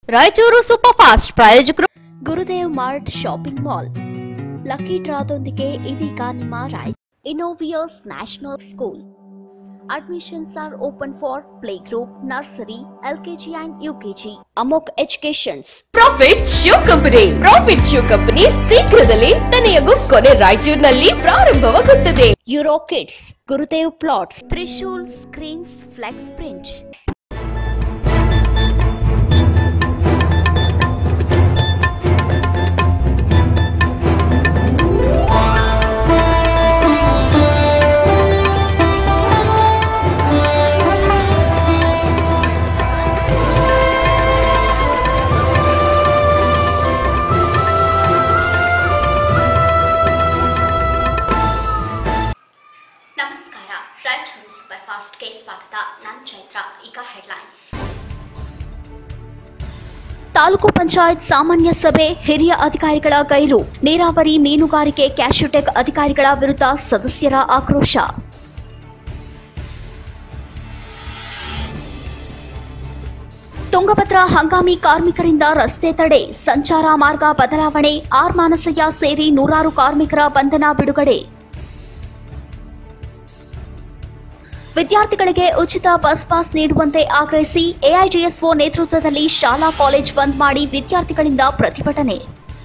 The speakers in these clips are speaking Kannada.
ರಾಯಚೂರು ಸೂಪರ್ ಫಾಸ್ಟ್ ಪ್ರಾಯೋಜಕರು Gurudev mart shopping mall lucky ಡ್ರಾದೊಂದಿಗೆ ಇದೀಗ ನಿಮ್ಮ ರಾಯ್ ಇನೋವಿಯರ್ಸ್ national school admissions are open for play group nursery LKG and UKG ಅಮೋಕ್ educations profit shoe company profit shoe company ಶೀಘ್ರದಲ್ಲೇ ತನೆಯಗೂ ಕೊನೆ ರಾಯಚೂರಿನಲ್ಲಿ ಪ್ರಾರಂಭವಾಗುತ್ತದೆ euro kids Gurudev plots Trishul screens flex print ನಮಸ್ಕಾರ ರಾಯಚೂರು ಸೂಪರ್ ಫಾಸ್ಟ್ಗೆ ಸ್ವಾಗತ ನಾನು ಚೈತ್ರ ಈಗ ಹೆಡ್ಲೈನ್ಸ್ ತಾಲೂಕು ಪಂಚಾಯತ್ ಸಾಮಾನ್ಯ ಸಭೆ ಹಿರಿಯ ಅಧಿಕಾರಿಗಳ ಗೈರು ನೀರಾವರಿ ಮೀನುಗಾರಿಕೆ ಕ್ಯಾಶುಟೆಕ್ ಅಧಿಕಾರಿಗಳ ವಿರುದ್ಧ ಸದಸ್ಯರ ಆಕ್ರೋಶ ತುಂಗಭದ್ರಾ ಹಂಗಾಮಿ ಕಾರ್ಮಿಕರಿಂದ ರಸ್ತೆ ತಡೆ ಸಂಚಾರ ಮಾರ್ಗ ಬದಲಾವಣೆ ಆರ್ ಮಾನಸಯ್ಯ ಸೇರಿ ನೂರಾರು ಕಾರ್ಮಿಕರ ಬಂಧನ ಬಿಡುಗಡೆ ವಿದ್ಯಾರ್ಥಿಗಳಿಗೆ ಉಚಿತ ಬಸ್ ಪಾಸ್ ನೀಡುವಂತೆ ಆಗ್ರಹಿಸಿ ಎಐಜಿಎಸ್ಒ ನೇತೃತ್ವದಲ್ಲಿ ಶಾಲಾ ಕಾಲೇಜ್ ಬಂದ್ ಮಾಡಿ ವಿದ್ಯಾರ್ಥಿಗಳಿಂದ ಪ್ರತಿಭಟನೆ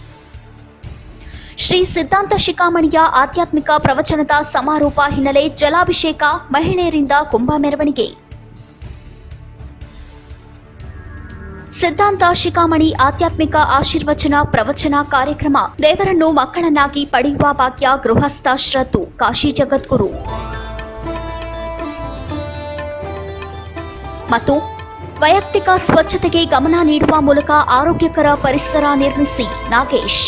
ಶ್ರೀ ಸಿದ್ಧಾಂತ ಶಿಖಾಮಣಿಯ ಆಧ್ಯಾತ್ಮಿಕ ಪ್ರವಚನದ ಸಮಾರೋಪ ಹಿನ್ನೆಲೆ ಜಲಾಭಿಷೇಕ ಮಹಿಳೆಯರಿಂದ ಕುಂಭ ಮೆರವಣಿಗೆ ಸಿದ್ಧಾಂತ ಶಿಖಾಮಣಿ ಆಧ್ಯಾತ್ಮಿಕ ಆಶೀರ್ವಚನ ಪ್ರವಚನ ಕಾರ್ಯಕ್ರಮ ದೇವರನ್ನು ಮಕ್ಕಳನ್ನಾಗಿ ಪಡೆಯುವ ಭಾಗ್ಯ ಗೃಹಸ್ಥ ಶ್ರದ್ದು ಕಾಶಿ ಜಗದ್ಗುರು ಮತ್ತು ವೈಯಕ್ತಿಕ ಸ್ವಚ್ಛತೆಗೆ ಗಮನ ನೀಡುವ ಮೂಲಕ ಆರೋಗ್ಯಕರ ಪರಿಸರ ನಿರ್ಮಿಸಿ ನಾಗೇಶ್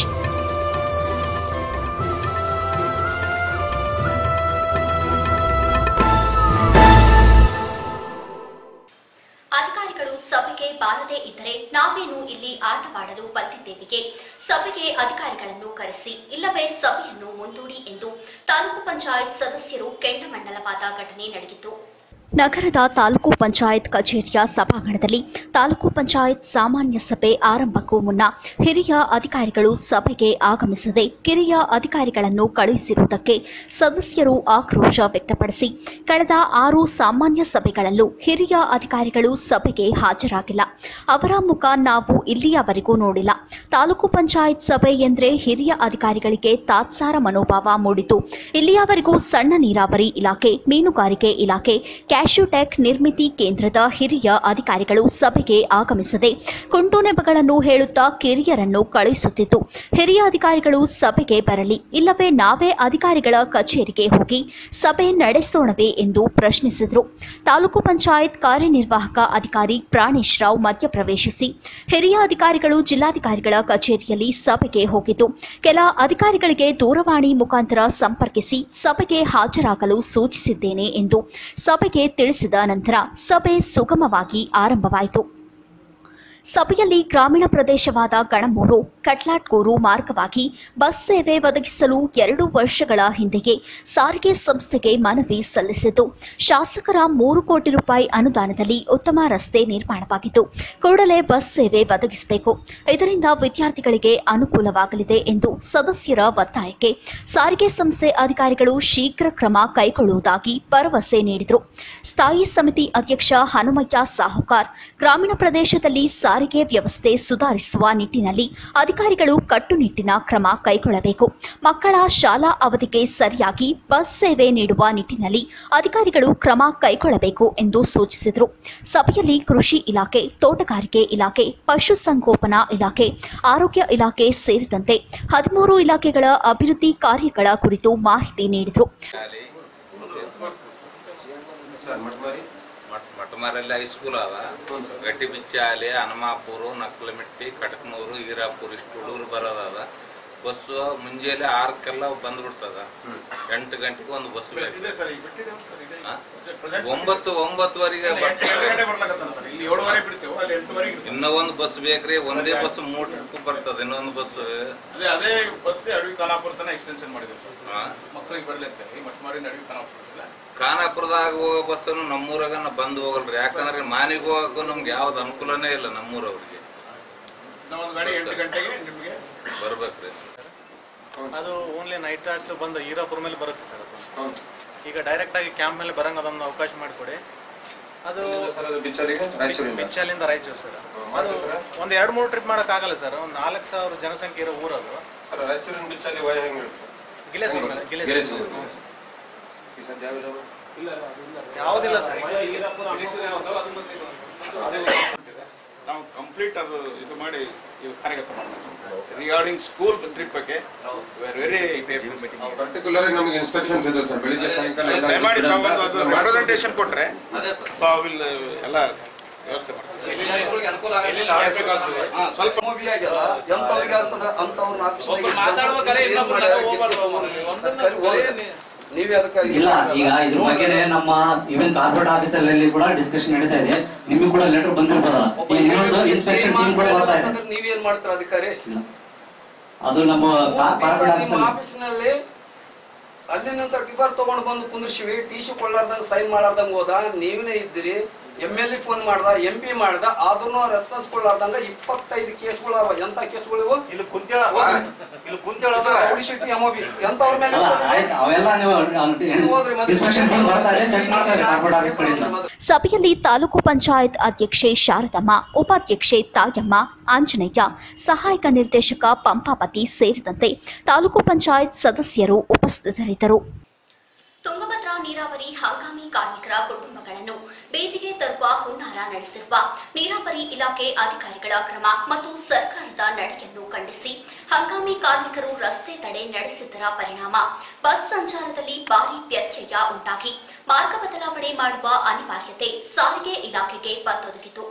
ಅಧಿಕಾರಿಗಳು ಸಭೆಗೆ ಬಾರದೇ ಇದ್ದರೆ ನಾವೇನು ಇಲ್ಲಿ ಆಟವಾಡಲು ಬಂದಿದ್ದೇವೆಯೇ ಸಭೆಗೆ ಅಧಿಕಾರಿಗಳನ್ನು ಕರೆಸಿ ಇಲ್ಲವೇ ಸಭೆಯನ್ನು ಮುಂದೂಡಿ ಎಂದು ತಾಲೂಕು ಪಂಚಾಯತ್ ಸದಸ್ಯರು ಕೆಂಡಮಂಡಲವಾದ ಘಟನೆ ನಡೆಯಿತು ನಗರದ ತಾಲೂಕು ಪಂಚಾಯತ್ ಕಚೇರಿಯ ಸಭಾಂಗಣದಲ್ಲಿ ತಾಲೂಕು ಪಂಚಾಯತ್ ಸಾಮಾನ್ಯ ಸಭೆ ಆರಂಭಕ್ಕೂ ಮುನ್ನ ಹಿರಿಯ ಅಧಿಕಾರಿಗಳು ಸಭೆಗೆ ಆಗಮಿಸದೆ ಕಿರಿಯ ಅಧಿಕಾರಿಗಳನ್ನು ಕಳುಹಿಸಿರುವುದಕ್ಕೆ ಸದಸ್ಯರು ಆಕ್ರೋಶ ವ್ಯಕ್ತಪಡಿಸಿ ಕಳೆದ ಆರು ಸಾಮಾನ್ಯ ಸಭೆಗಳಲ್ಲೂ ಹಿರಿಯ ಅಧಿಕಾರಿಗಳು ಸಭೆಗೆ ಹಾಜರಾಗಿಲ್ಲ ಅವರ ಮುಖ ನಾವು ಇಲ್ಲಿಯವರೆಗೂ ನೋಡಿಲ್ಲ ತಾಲೂಕು ಪಂಚಾಯತ್ ಸಭೆ ಎಂದರೆ ಹಿರಿಯ ಅಧಿಕಾರಿಗಳಿಗೆ ತಾತ್ಸಾರ ಮನೋಭಾವ ಮೂಡಿತು ಇಲ್ಲಿಯವರೆಗೂ ಸಣ್ಣ ನೀರಾವರಿ ಇಲಾಖೆ ಮೀನುಗಾರಿಕೆ ಇಲಾಖೆ ಕ್ಯಾಶ್ಯೂಟೆಕ್ ನಿರ್ಮಿತಿ ಕೇಂದ್ರದ ಹಿರಿಯ ಅಧಿಕಾರಿಗಳು ಸಭೆಗೆ ಆಗಮಿಸದೆ ಕುಂಟು ನೆಪಗಳನ್ನು ಹೇಳುತ್ತಾ ಕಿರಿಯರನ್ನು ಕಳುಹಿಸುತ್ತಿದ್ದು ಹಿರಿಯ ಅಧಿಕಾರಿಗಳು ಸಭೆಗೆ ಬರಲಿ ಇಲ್ಲವೇ ನಾವೇ ಅಧಿಕಾರಿಗಳ ಕಚೇರಿಗೆ ಹೋಗಿ ಸಭೆ ನಡೆಸೋಣವೇ ಎಂದು ಪ್ರಶ್ನಿಸಿದರು ತಾಲೂಕು ಪಂಚಾಯತ್ ಕಾರ್ಯನಿರ್ವಾಹಕ ಅಧಿಕಾರಿ ಪ್ರಾಣೇಶ್ ರಾವ್ ಮಧ್ಯಪ್ರವೇಶಿಸಿ ಹಿರಿಯ ಅಧಿಕಾರಿಗಳು ಜಿಲ್ಲಾಧಿಕಾರಿಗಳ ಕಚೇರಿಯಲ್ಲಿ ಸಭೆಗೆ ಹೋಗಿದ್ದು ಕೆಲ ಅಧಿಕಾರಿಗಳಿಗೆ ದೂರವಾಣಿ ಮುಖಾಂತರ ಸಂಪರ್ಕಿಸಿ ಸಭೆಗೆ ಹಾಜರಾಗಲು ಸೂಚಿಸಿದ್ದೇನೆ ಎಂದು ಸಭೆಗೆ ತಿಳಿಸಿದ ನಂತರ ಸಭೆ ಸುಗಮವಾಗಿ ಆರಂಭವಾಯಿತು ಸಭೆಯಲ್ಲಿ ಗ್ರಾಮೀಣ ಪ್ರದೇಶವಾದ ಗಣಮೂರು ಕಟ್ಲಾಟ್ಗೂರು ಮಾರ್ಗವಾಗಿ ಬಸ್ ಸೇವೆ ಒದಗಿಸಲು ಎರಡು ವರ್ಷಗಳ ಹಿಂದೆಯೇ ಸಾರಿಗೆ ಸಂಸ್ಥೆಗೆ ಮನವಿ ಸಲ್ಲಿಸಿದ್ದು ಶಾಸಕರ ಮೂರು ಕೋಟಿ ರೂಪಾಯಿ ಅನುದಾನದಲ್ಲಿ ಉತ್ತಮ ರಸ್ತೆ ನಿರ್ಮಾಣವಾಗಿದ್ದು ಕೂಡಲೇ ಬಸ್ ಸೇವೆ ಒದಗಿಸಬೇಕು ಇದರಿಂದ ವಿದ್ಯಾರ್ಥಿಗಳಿಗೆ ಅನುಕೂಲವಾಗಲಿದೆ ಎಂದು ಸದಸ್ಯರ ಒತ್ತಾಯಕ್ಕೆ ಸಾರಿಗೆ ಸಂಸ್ಥೆ ಅಧಿಕಾರಿಗಳು ಶೀಘ್ರ ಕ್ರಮ ಕೈಗೊಳ್ಳುವುದಾಗಿ ಭರವಸೆ ನೀಡಿದರು ಸ್ಥಾಯಿ ಸಮಿತಿ ಅಧ್ಯಕ್ಷ ಹನುಮಯ್ಯ ಸಾಹುಕಾರ್ ಗ್ರಾಮೀಣ ಪ್ರದೇಶದಲ್ಲಿ ಸಾರಿಗೆ ವ್ಯವಸ್ಥೆ ಸುಧಾರಿಸುವ ನಿಟ್ಟಿನಲ್ಲಿ ಅಧಿಕಾರಿಗಳು ಕಟ್ಟುನಿಟ್ಟಿನ ಕ್ರಮ ಕೈಗೊಳ್ಳಬೇಕು ಮಕ್ಕಳ ಶಾಲಾ ಅವಧಿಗೆ ಸರಿಯಾಗಿ ಬಸ್ ಸೇವೆ ನೀಡುವ ನಿಟ್ಟಿನಲ್ಲಿ ಅಧಿಕಾರಿಗಳು ಕ್ರಮ ಕೈಗೊಳ್ಳಬೇಕು ಎಂದು ಸೂಚಿಸಿದರು ಸಭೆಯಲ್ಲಿ ಕೃಷಿ ಇಲಾಖೆ ತೋಟಗಾರಿಕೆ ಇಲಾಖೆ ಪಶುಸಂಗೋಪನಾ ಇಲಾಖೆ ಆರೋಗ್ಯ ಇಲಾಖೆ ಸೇರಿದಂತೆ ಹದಿಮೂರು ಇಲಾಖೆಗಳ ಅಭಿವೃದ್ಧಿ ಕಾರ್ಯಗಳ ಕುರಿತು ಮಾಹಿತಿ ನೀಡಿದರು ಮಟ್ ಮಠಮಾರಲ್ಲಿ ಹೈಸ್ಕೂಲ್ ಅದ ಗಟ್ಟಿ ಬಿಚ್ಚಾಲಿ ಹನುಮಾಪುರ ನಕ್ಕಲಮಿಟ್ಟಿ ಕಟಕ್ನೂರು ಈರಾಪುರ ಇಷ್ಟು ಹುಡುಗರು ಬರೋದದ ಬಸ್ಸು ಮುಂಜಾನೆ ಆರಕ್ಕೆಲ್ಲ ಬಂದ್ಬಿಡ್ತದ ಎಂಟು ಗಂಟೆಗೆ ಒಂದು ಬಸ್ ಬೇಕು ಇದೆ ಸರ್ ಈಗ ಬಿಟ್ಟಿದ್ದೇವೆ ಸರ್ ಇದೆ ಹಾ? ಪ್ರೆಸೆಂಟ್ ಒಂಬತ್ತು ಒಂಬತ್ತುವರೆಗೆ ಎಂಟು ಬರ್ತದೆ ಗಂಟೆ ಬರ್ಲಕತ್ತಾನ ಸರ್ ಇಲ್ಲಿ ಏಳುವರೆ ಬಿಡ್ತೇವೆ ಅಲ್ಲಿ ಎಂಟುವರೆಗೆ ಇರ್ತದೆ ಇನ್ನೂ ಒಂದು ಬಸ್ ಬೇಕ್ರಿ ಒಂದೇ ಬಸ್ ಮೂರು ಟ್ರಿಪ್ ಬರ್ತದೆ ಇನ್ನೊಂದು ಬಸ್ ಅದೇ ಅದೇ ಬಸ್ ಅಡವಿ ಖಾನಾಪುರ ತನ ಎಕ್ಸ್ಟೆನ್ಷನ್ ಮಾಡಿದ್ದೇವೆ ಸರ್ ಮಕ್ಕಳಿಗೆ ಬರ್ಲಿ ಅಂತ ಹೇಳಿ ಮಟ್ಮಾರಿನ ಅಡವಿ ಖಾನಾಪುರ ಇಲ್ಲ ಖಾನಾಪುರದಾಗ ಹೋಗೋ ಬಸ್ಸನ್ನು ನಮ್ಮೂರಾಗ ಬಂದು ಹೋಗಲ್ರಿ ಯಾಕಂದ್ರೆ ಮಾನಿಗೆ ಹೋಗಕ್ಕೂ ನಮ್ಗೆ ಯಾವ್ದು ಅನುಕೂಲನೇ ಇಲ್ಲ ನಮ್ಮೂರವ್ರಿಗೆ ಒಂದು ಗಾಡಿ ಎಂಟು ಗಂಟೆಗೆ ನಿಮಗೆ ಬರ್ಬೇಕ್ರಿ ಅದು ಓನ್ಲಿ ನೈಟ್ ಆಟ್ ಬಂದು ಹೀರಾಪುರ ಮೇಲೆ ಬರುತ್ತೆ ಸರ್ ಅದು ಈಗ ಡೈರೆಕ್ಟ್ ಆಗಿ ಕ್ಯಾಂಪ್ ಮೇಲೆ ಬರಂಗ ಅದೊಂದು ಅವಕಾಶ ಮಾಡಿಕೊಡಿ ಅದು ಬಿಚ್ಚಲಿಂದ ರಾಯಚೂರು ಸರ್ ಅದು ಒಂದು ಎರಡು ಮೂರು ಟ್ರಿಪ್ ಆಗಲ್ಲ ಸರ್ ಒಂದು ನಾಲ್ಕು ಸಾವಿರ ಜನಸಂಖ್ಯೆ ಇರೋ ಊರದು ಗಿಲೇಸೂರ್ ಮೇಲೆ ಗಿಲೇಸೂರ್ ಯಾವುದಿಲ್ಲ ಸರ್ ನಾವು ಕಂಪ್ಲೀಟ್ ಅದು ಇದು ಮಾಡಿ ಇದು ಕಾರ್ಯಗತ ರಿಗಾರ್ಡಿಂಗ್ ಸ್ಕೂಲ್ ಟ್ರಿಪ್ ಬಗ್ಗೆ ವೆರಿ ಪರ್ಟಿಕ್ಯುಲರ್ ನಮಗೆ ಇನ್ಸ್ಟ್ರಕ್ಷನ್ಸ್ ಇದೆ ಸರ್ ಬೆಳಿಗ್ಗೆ ಸಾಯಂಕಾಲ ಎಲ್ಲ ದಯಮಾಡಿ ತಾವು ಒಂದು ಅದು ರೆಪ್ರೆಸೆಂಟೇಷನ್ ಕೊಟ್ರೆ ವಿಲ್ ಎಲ್ಲ ವ್ಯವಸ್ಥೆ ಮಾಡ್ತೀವಿ ಹಾ, ಸ್ವಲ್ಪ ಮೂವಿ ಆಗ್ಯದ ಎಂತವ್ರಿಗೆ ಆಗ್ತದ ಅಂತವ್ರನ್ನ ಒಬ್ರು ಮಾತಾಡ್ಬೇಕಾದ್ರೆ ಇನ್ನೊಬ್ರು ಹೋಗ್ಬಾರ್ದು ಅವ್ರು. ನೀವೇ ಅದಕ್ಕೆ ಇಲ್ಲ ಈಗ ಇದ್ರ ಬಗ್ಗೆ ನಮ್ಮ ಇವನ್ ಕಾರ್ಪೊರೇಟ್ ಆಫೀಸಲ್ಲಿ ಕೂಡ ಡಿಸ್ಕಷನ್ ನಡೀತಾ ಇದೆ ನಿಮಗೆ ಕೂಡ ಲೆಟರ್ ಬಂದಿರ್ಬೋದಲ್ಲ ಒಬ್ಬ ಈಗ ಇನ್ನೊಂದು ಇನ್ಸ್ಪೆಕ್ಷನ್ ಟೀಮ್ ಕೂಡ ಬರ್ತಾ ಇದೆ ಅಂದ್ರೆ ನೀವೇನ್ ಮಾಡ್ತೀರ ಅಧಿಕಾರಿ ಅದು ನಮ್ಮ ಕಾರ್ಪೊರೇಟ್ ನಿಮ್ಮ ಆಫೀಸಲ್ಲಿ ಆಫೀಸ್ನಲ್ಲಿ ಅಲ್ಲಿನಂತ ಟಿಫರ್ ತಗೊಂಡು ಬಂದು ಕುಂದ್ರಿಸಿವಿ ಟಿ ಸಿ ಕೊಳ್ಳಾರ್ದಂಗ ಸೈನ್ ಮಾಡಾರ್ದಂಗ ಹೋದ ನೀವೇ ಇದ್ದೀರಿ ಎಮ್ ಎಲ್ ಎ ಫೋನ್ ಮಾಡ್ದ ಎಂ ಪಿ ಮಾಡ್ದ ಆದ್ರೂ ರೆಸ್ಪಾನ್ಸ್ ಕೊಡ್ಲಾರ್ದಂಗ ಇಪ್ಪತ್ತೈದು ಕೇಸ್ಗಳು ಅವ ಎಂತ ಕೇಸ್ಗಳು ಇವು ಇಲ್ಲಿ ಕುಂತೇಳ ಇಲ್ಲಿ ಕುಂತೇಳ ರೌಡಿ ಶೆಟ್ಟಿ ಎಮೋಬಿ ಎಂತವ್ರ ಮೇಲೆ ಅಲ್ಲ ಆಯ್ತು ಅವೆಲ್ಲ ನೀವು ಇನ್ಸ್ಪೆಕ್ಷನ್ ಟೀಮ್ ಬರ್ತಾ ಇದೆ ಚೆಕ್ ಮಾಡ್ತಾ ಇದೆ ಕಾರ್ಪೊರೇಟ್ ಆಫೀಸ್ ಕಡೆಯಿಂದ ಸಭೆಯಲ್ಲಿ ತಾಲೂಕು ಪಂಚಾಯತ್ ಅಧ್ಯಕ್ಷೆ ಶಾರದಮ್ಮ ಉಪಾಧ್ಯಕ್ಷೆ ತಾಯಮ್ಮ ಆಂಜನೇಯ ಸಹಾಯಕ ನಿರ್ದೇಶಕ ಪಂಪಾಪತಿ ಸೇರಿದಂತೆ ತಾಲೂಕು ಪಂಚಾಯತ್ ಸದಸ್ಯರು ಉಪಸ್ಥಿತರಿದ್ದರು ತುಂಗಭದ್ರಾ ನೀರಾವರಿ ಹಂಗಾಮಿ ಕಾರ್ಮಿಕರ ಕುಟುಂಬಗಳನ್ನು ಬೇದಿಗೆ ತರುವ ಹುನ್ನಾರ ನಡೆಸಿರುವ ನೀರಾವರಿ ಇಲಾಖೆ ಅಧಿಕಾರಿಗಳ ಕ್ರಮ ಮತ್ತು ಸರ್ಕಾರದ ನಡೆಯನ್ನು ಖಂಡಿಸಿ ಹಂಗಾಮಿ ಕಾರ್ಮಿಕರು ರಸ್ತೆ ತಡೆ ನಡೆಸಿದ್ದರ ಪರಿಣಾಮ ಬಸ್ ಸಂಚಾರದಲ್ಲಿ ಭಾರಿ ವ್ಯತ್ಯಯ ಉಂಟಾಗಿ ಮಾರ್ಗ ಬದಲಾವಣೆ ಮಾಡುವ ಅನಿವಾರ್ಯತೆ ಸಾರಿಗೆ ಇಲಾಖೆಗೆ ಬಂದೊದಗಿತು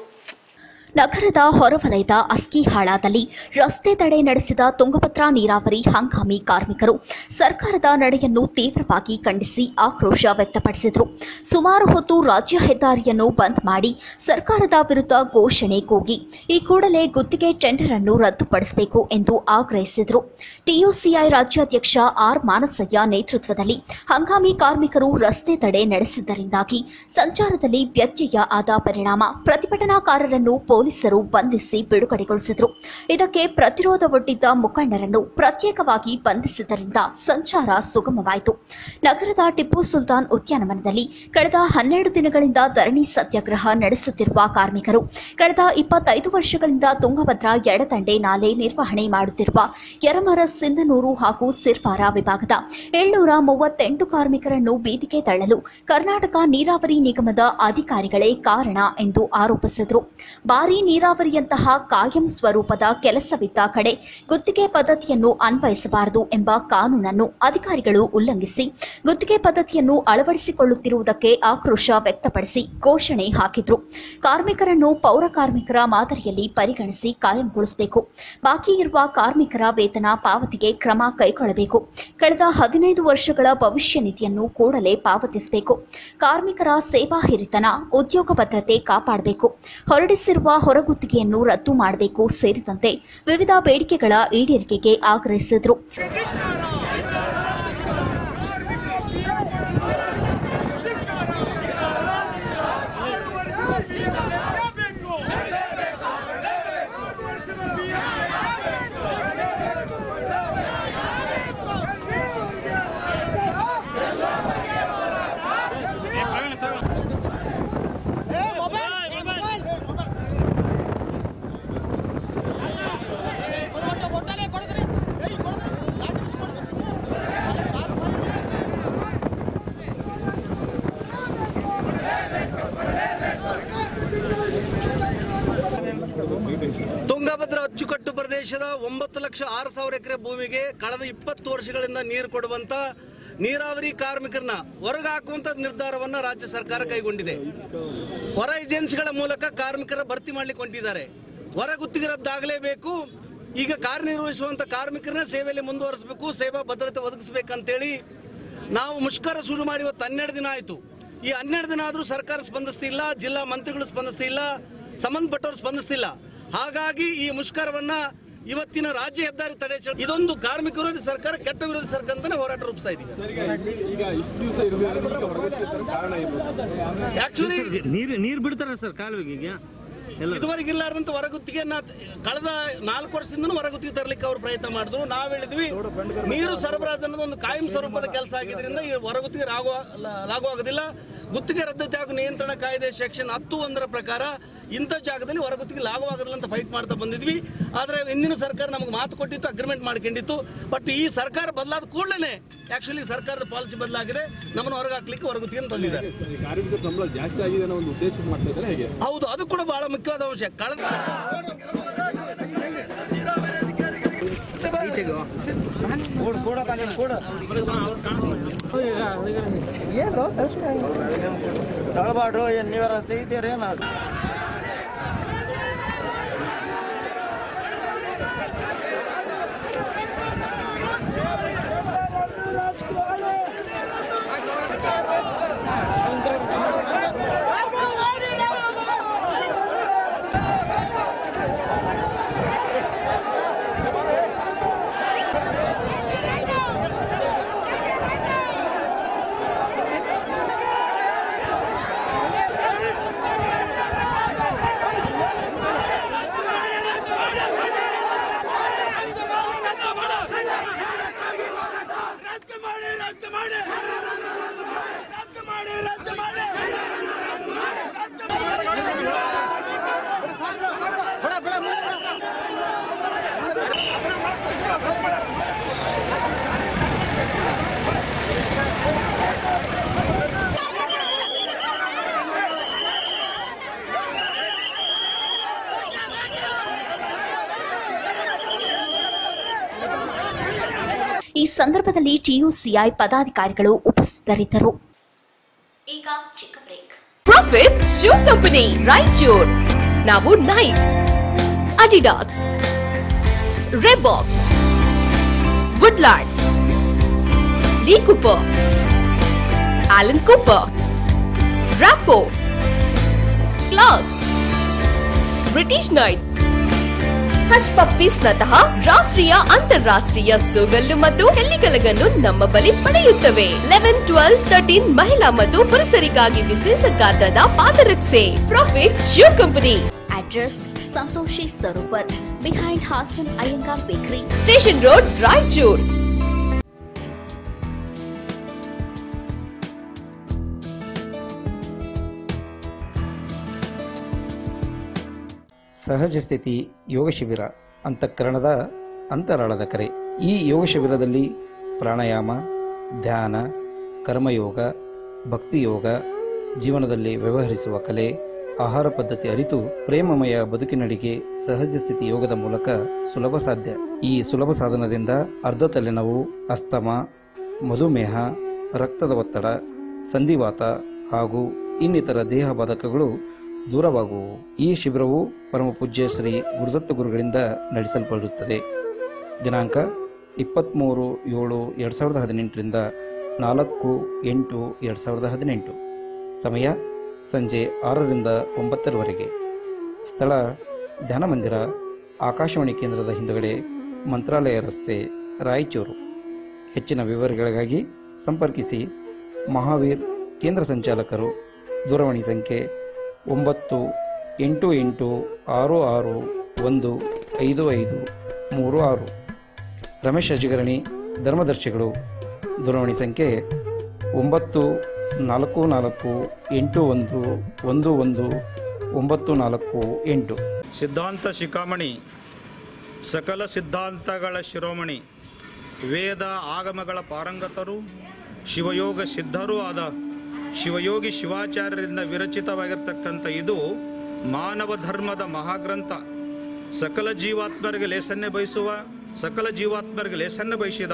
ನಗರದ ಹೊರವಲಯದ ಅಸ್ಕಿಹಾಳದಲ್ಲಿ ರಸ್ತೆ ತಡೆ ನಡೆಸಿದ ತುಂಗಭದ್ರಾ ನೀರಾವರಿ ಹಂಗಾಮಿ ಕಾರ್ಮಿಕರು ಸರ್ಕಾರದ ನಡೆಯನ್ನು ತೀವ್ರವಾಗಿ ಖಂಡಿಸಿ ಆಕ್ರೋಶ ವ್ಯಕ್ತಪಡಿಸಿದರು ಸುಮಾರು ಹೊತ್ತು ರಾಜ್ಯ ಹೆದ್ದಾರಿಯನ್ನು ಬಂದ್ ಮಾಡಿ ಸರ್ಕಾರದ ವಿರುದ್ಧ ಘೋಷಣೆ ಕೂಗಿ ಈ ಕೂಡಲೇ ಗುತ್ತಿಗೆ ಟೆಂಡರ್ ಅನ್ನು ರದ್ದುಪಡಿಸಬೇಕು ಎಂದು ಆಗ್ರಹಿಸಿದರು ಟಿಯುಸಿಐ ರಾಜ್ಯಾಧ್ಯಕ್ಷ ಆರ್ ಮಾನಸಯ್ಯ ನೇತೃತ್ವದಲ್ಲಿ ಹಂಗಾಮಿ ಕಾರ್ಮಿಕರು ರಸ್ತೆ ತಡೆ ನಡೆಸಿದ್ದರಿಂದಾಗಿ ಸಂಚಾರದಲ್ಲಿ ವ್ಯತ್ಯಯ ಆದ ಪರಿಣಾಮ ಪ್ರತಿಭಟನಾಕಾರರನ್ನು ಪೊಲೀಸರು ಬಂಧಿಸಿ ಬಿಡುಗಡೆಗೊಳಿಸಿದರು ಇದಕ್ಕೆ ಪ್ರತಿರೋಧ ಒಡ್ಡಿದ್ದ ಮುಖಂಡರನ್ನು ಪ್ರತ್ಯೇಕವಾಗಿ ಬಂಧಿಸಿದ್ದರಿಂದ ಸಂಚಾರ ಸುಗಮವಾಯಿತು ನಗರದ ಟಿಪ್ಪು ಸುಲ್ತಾನ್ ಉದ್ಯಾನವನದಲ್ಲಿ ಕಳೆದ ಹನ್ನೆರಡು ದಿನಗಳಿಂದ ಧರಣಿ ಸತ್ಯಾಗ್ರಹ ನಡೆಸುತ್ತಿರುವ ಕಾರ್ಮಿಕರು ಕಳೆದ ಇಪ್ಪತ್ತೈದು ವರ್ಷಗಳಿಂದ ತುಂಗಭದ್ರಾ ಎಡದಂಡೆ ನಾಲೆ ನಿರ್ವಹಣೆ ಮಾಡುತ್ತಿರುವ ಯರಮರ ಸಿಂಧನೂರು ಹಾಗೂ ಸಿರ್ವಾರ ವಿಭಾಗದ ಏಳ್ನೂರ ಮೂವತ್ತೆಂಟು ಕಾರ್ಮಿಕರನ್ನು ಬೀದಿಗೆ ತಳ್ಳಲು ಕರ್ನಾಟಕ ನೀರಾವರಿ ನಿಗಮದ ಅಧಿಕಾರಿಗಳೇ ಕಾರಣ ಎಂದು ಆರೋಪಿಸಿದರು ಭಾರೀ ನೀರಾವರಿಯಂತಹ ಕಾಯಂ ಸ್ವರೂಪದ ಕೆಲಸವಿದ್ದ ಕಡೆ ಗುತ್ತಿಗೆ ಪದ್ಧತಿಯನ್ನು ಅನ್ವಯಿಸಬಾರದು ಎಂಬ ಕಾನೂನನ್ನು ಅಧಿಕಾರಿಗಳು ಉಲ್ಲಂಘಿಸಿ ಗುತ್ತಿಗೆ ಪದ್ಧತಿಯನ್ನು ಅಳವಡಿಸಿಕೊಳ್ಳುತ್ತಿರುವುದಕ್ಕೆ ಆಕ್ರೋಶ ವ್ಯಕ್ತಪಡಿಸಿ ಘೋಷಣೆ ಹಾಕಿದ್ರು ಕಾರ್ಮಿಕರನ್ನು ಪೌರ ಕಾರ್ಮಿಕರ ಮಾದರಿಯಲ್ಲಿ ಪರಿಗಣಿಸಿ ಕಾಯಂಗೊಳಿಸಬೇಕು ಬಾಕಿ ಇರುವ ಕಾರ್ಮಿಕರ ವೇತನ ಪಾವತಿಗೆ ಕ್ರಮ ಕೈಗೊಳ್ಳಬೇಕು ಕಳೆದ ಹದಿನೈದು ವರ್ಷಗಳ ಭವಿಷ್ಯ ನಿಧಿಯನ್ನು ಕೂಡಲೇ ಪಾವತಿಸಬೇಕು ಕಾರ್ಮಿಕರ ಸೇವಾ ಹಿರಿತನ ಉದ್ಯೋಗ ಭದ್ರತೆ ಕಾಪಾಡಬೇಕು ಹೊರಡಿಸಿರುವ ಹೊರಗುತ್ತಿಗೆಯನ್ನು ರದ್ದು ಮಾಡಬೇಕು ಸೇರಿದಂತೆ ವಿವಿಧ ಬೇಡಿಕೆಗಳ ಈಡೇರಿಕೆಗೆ ಆಗ್ರಹಿಸಿದರು ತುಂಗಭದ್ರಾ ಅಚ್ಚುಕಟ್ಟು ಪ್ರದೇಶದ ಒಂಬತ್ತು ಲಕ್ಷ ಆರು ಸಾವಿರ ಎಕರೆ ಭೂಮಿಗೆ ಕಳೆದ ಇಪ್ಪತ್ತು ವರ್ಷಗಳಿಂದ ನೀರು ಕೊಡುವಂತ ನೀರಾವರಿ ಕಾರ್ಮಿಕರನ್ನ ಹೊರಗೆ ಹಾಕುವಂತ ನಿರ್ಧಾರವನ್ನ ರಾಜ್ಯ ಸರ್ಕಾರ ಕೈಗೊಂಡಿದೆ ಹೊರ ಏಜೆನ್ಸಿಗಳ ಮೂಲಕ ಕಾರ್ಮಿಕರ ಭರ್ತಿ ಮಾಡ್ಲಿಕ್ಕೆ ಹೊಂಟಿದ್ದಾರೆ ಹೊರ ಗುತ್ತಿಗೆ ರದ್ದಾಗಲೇಬೇಕು ಈಗ ಕಾರ್ಯನಿರ್ವಹಿಸುವಂತ ಕಾರ್ಮಿಕರನ್ನ ಸೇವೆಯಲ್ಲಿ ಮುಂದುವರಿಸಬೇಕು ಸೇವಾ ಭದ್ರತೆ ಒದಗಿಸಬೇಕಂತೇಳಿ ನಾವು ಮುಷ್ಕರ ಶುರು ಮಾಡಿ ಇವತ್ತು ಹನ್ನೆರಡು ದಿನ ಆಯಿತು ಈ ಹನ್ನೆರಡು ದಿನ ಆದರೂ ಸರ್ಕಾರ ಸ್ಪಂದಿಸ್ತಿಲ್ಲ ಜಿಲ್ಲಾ ಮಂತ್ರಿಗಳು ಸ್ಪಂದಿಸ್ತಿಲ್ಲ ಸಂಬಂಧಪಟ್ಟವರು ಸ್ಪಂದಿಸ್ತಿಲ್ಲ ಹಾಗಾಗಿ ಈ ಮುಷ್ಕರವನ್ನ ಇವತ್ತಿನ ರಾಜ್ಯ ಹೆದ್ದಾರಿ ತಡೆ ಚಳ- ಇದೊಂದು ಕಾರ್ಮಿಕ ವಿರೋಧಿ ಸರ್ಕಾರ ಕೆಟ್ಟ ವಿರೋಧಿ ಸರ್ಕಾರ ಅಂತಾನೆ ಹೋರಾಟ ರೂಪಿಸ್ತಾ ಇದೀವಿ ಆಕ್ಚುಲಿ ನೀರು ನೀರು ಬಿಡ್ತಾರ ಸರ್ ಕಾಲುವೆಗೆ ಈಗ ಇದುವರೆಗೆ ಇಲ್ಲಾರ್ದಂತ ಹೊರಗುತ್ತಿಗೆಯನ್ನ ಕಳೆದ ನಾಲ್ಕು ವರ್ಷದಿಂದ ಹೊರಗುತ್ತಿಗೆ ತರಲಿಕ್ಕೆ ಅವರು ಪ್ರಯತ್ನ ಮಾಡಿದ್ರು ನಾವ್ ಹೇಳಿದ್ವಿ ನೀರು ಸರಬರಾಜು ಅನ್ನೋದು ಒಂದು ಕಾಯಂ ಸ್ವರೂಪದ ಕೆಲಸ ಆಗಿದ್ರಿಂದ ಈ ಹೊರಗುತ್ತಿಗೆ ರಾಗುವ ಲಾಗು ಆಗೋದಿಲ್ಲ ಗುತ್ತಿಗೆ ರದ್ದತಿ ಹಾಗೂ ನಿಯಂತ್ರಣ ಕಾಯ್ದೆ ಸೆಕ್ಷನ್ ಹತ್ತು ಒಂದರ ಪ್ರಕಾರ ಇಂಥ ಜಾಗದಲ್ಲಿ ಹೊರಗುತ್ತಿಗೆ ಲಾಗು ಆಗೋದಿಲ್ಲ ಅಂತ ಫೈಟ್ ಮಾಡ್ತಾ ಬಂದಿದ್ವಿ ಆದ್ರೆ ಹಿಂದಿನ ಸರ್ಕಾರ ನಮಗೆ ಮಾತು ಕೊಟ್ಟಿತ್ತು ಅಗ್ರಿಮೆಂಟ್ ಮಾಡ್ಕೊಂಡಿತ್ತು ಬಟ್ ಈ ಸರ್ಕಾರ ಬದಲಾದ ಕೂಡಲೇ ಆಕ್ಚುಲಿ ಸರ್ಕಾರದ ಪಾಲಿಸಿ ಬದಲಾಗಿದೆ ನಮ್ಮನ್ನು ಹೊರಗೆ ಹಾಕ್ಲಿಕ್ಕೆ ಹೊರಗುತ್ತಿಗೆ ತಂದಿದ್ದಾರೆ ಕಾರ್ಮಿಕರ ಸಂಬಳ ಜಾಸ್ತಿ ಆಗಿದೆ ಅನ್ನೋ ಒಂದು ಉದ್ದೇಶ ಮಾಡ್ತಾ ಇದ್ದಾರೆ ಹೇಗೆ ಹೌದು ಅದು ಕೂಡ ಬಹಳ ಮುಖ್ಯವಾದ ಅಂಶ ಕಳೆದ ತಳಬಾಡ್ರು ಏನ್ ನೀವಾರ ತೆಗಿತೀರ ಏನ ಈ ಸಂದರ್ಭದಲ್ಲಿ ಟಿಯುಸಿಐ ಪದಾಧಿಕಾರಿಗಳು ಉಪಸ್ಥಿತರಿದ್ದರು ಈಗ ಚಿಕ್ಕ break profit shoe company Raichur ನಾವು Nike Adidas Reebok Woodland Lee Cooper Allen Cooper ರ್ಯಾಪೋ ಸ್ಲಾಗ್ಸ್ ಬ್ರಿಟಿಷ್ ನೈಟ್ ಹಶ್ ಪಪ್ಪೀಸ್ನಂತಹ ರಾಷ್ಟ್ರೀಯ ಅಂತಾರಾಷ್ಟ್ರೀಯ ಸೋಗಲ್ಲು ಮತ್ತು ಹೆಲ್ಲಿಗಲಗನ್ನು ನಮ್ಮ ಬಳಿ ಪಡೆಯುತ್ತವೆ ಲೆವೆನ್ ಟ್ವೆಲ್ ತರ್ಟೀನ್ ಮಹಿಳಾ ಮತ್ತು ಪುರುಷರಿಗಾಗಿ ವಿಶೇಷ ಗಾತ್ರದ ಪಾದರಕ್ಷೆ profit shoe company address Santoshi Sarovar behind Hassan Iyengar bakery station road Raichur ಸಹಜ ಸ್ಥಿತಿ ಯೋಗ ಶಿಬಿರ ಅಂತಃಕರಣದ ಅಂತರಾಳದ ಕರೆ ಈ ಯೋಗ ಶಿಬಿರದಲ್ಲಿ ಪ್ರಾಣಾಯಾಮ ಧ್ಯಾನ ಕರ್ಮಯೋಗ ಭಕ್ತಿಯೋಗ ಜೀವನದಲ್ಲಿ ವ್ಯವಹರಿಸುವ ಕಲೆ ಆಹಾರ ಪದ್ಧತಿ ಅರಿತು ಪ್ರೇಮಮಯ ಬದುಕಿನಡಿಗೆ ಸಹಜ ಸ್ಥಿತಿ ಯೋಗದ ಮೂಲಕ ಸುಲಭ ಸಾಧ್ಯ ಈ ಸುಲಭ ಸಾಧನದಿಂದ ಅರ್ಧ ತಲೆನೋವು ಅಸ್ತಮ ಮಧುಮೇಹ ರಕ್ತದ ಒತ್ತಡ ಸಂಧಿವಾತ ಹಾಗೂ ಇನ್ನಿತರ ದೇಹ ಬಾಧಕಗಳು ದೂರವಾಗುವು ಈ ಶಿಬಿರವು ಪರಮ ಪೂಜ್ಯ ಶ್ರೀ ಗುರುದತ್ತ ಗುರುಗಳಿಂದ ನಡೆಸಲ್ಪಡುತ್ತದೆ ದಿನಾಂಕ ಇಪ್ಪತ್ತ್ಮೂರು ಏಳು ಎರಡು ಸಾವಿರದ ಹದಿನೆಂಟರಿಂದ ನಾಲ್ಕು ಎಂಟು ಎರಡು ಸಾವಿರದ ಹದಿನೆಂಟು ಸಮಯ ಸಂಜೆ ಆರರಿಂದ ಒಂಬತ್ತರವರೆಗೆ ಸ್ಥಳ ಧ್ಯಾನ ಮಂದಿರ ಆಕಾಶವಾಣಿ ಕೇಂದ್ರದ ಹಿಂದುಗಡೆ ಮಂತ್ರಾಲಯ ರಸ್ತೆ ರಾಯಚೂರು ಹೆಚ್ಚಿನ ವಿವರಗಳಿಗಾಗಿ ಸಂಪರ್ಕಿಸಿ ಮಹಾವೀರ್ ಕೇಂದ್ರ ಸಂಚಾಲಕರು ದೂರವಾಣಿ ಸಂಖ್ಯೆ ಒಂಬತ್ತು ಎಂಟು ಎಂಟು ಆರು ಆರು ಒಂದು ಐದು ಐದು ಮೂರು ಆರು ರಮೇಶ್ ಅಜಿಗರಣಿ ಧರ್ಮದರ್ಶಿಗಳು ದೂರವಾಣಿ ಸಂಖ್ಯೆ ಒಂಬತ್ತು ನಾಲ್ಕು ನಾಲ್ಕು ಎಂಟು ಒಂದು ಒಂದು ಒಂದು ಒಂಬತ್ತು ನಾಲ್ಕು ಎಂಟು ಸಿದ್ಧಾಂತ ಶಿಖಾಮಣಿ ಸಕಲ ಸಿದ್ಧಾಂತಗಳ ಶಿರೋಮಣಿ ವೇದ ಆಗಮಗಳ ಪಾರಂಗತರು ಶಿವಯೋಗ ಸಿದ್ಧರೂ ಆದ ಶಿವಯೋಗಿ ಶಿವಾಚಾರ್ಯರಿಂದ ವಿರಚಿತವಾಗಿರ್ತಕ್ಕಂಥ ಇದು ಮಾನವ ಧರ್ಮದ ಮಹಾಗ್ರಂಥ ಸಕಲ ಜೀವಾತ್ಮರಿಗೆ ಲೇಸನ್ನೇ ಬಯಸುವ ಸಕಲ ಜೀವಾತ್ಮರಿಗೆ ಲೇಸನ್ನೇ ಬಯಸಿದ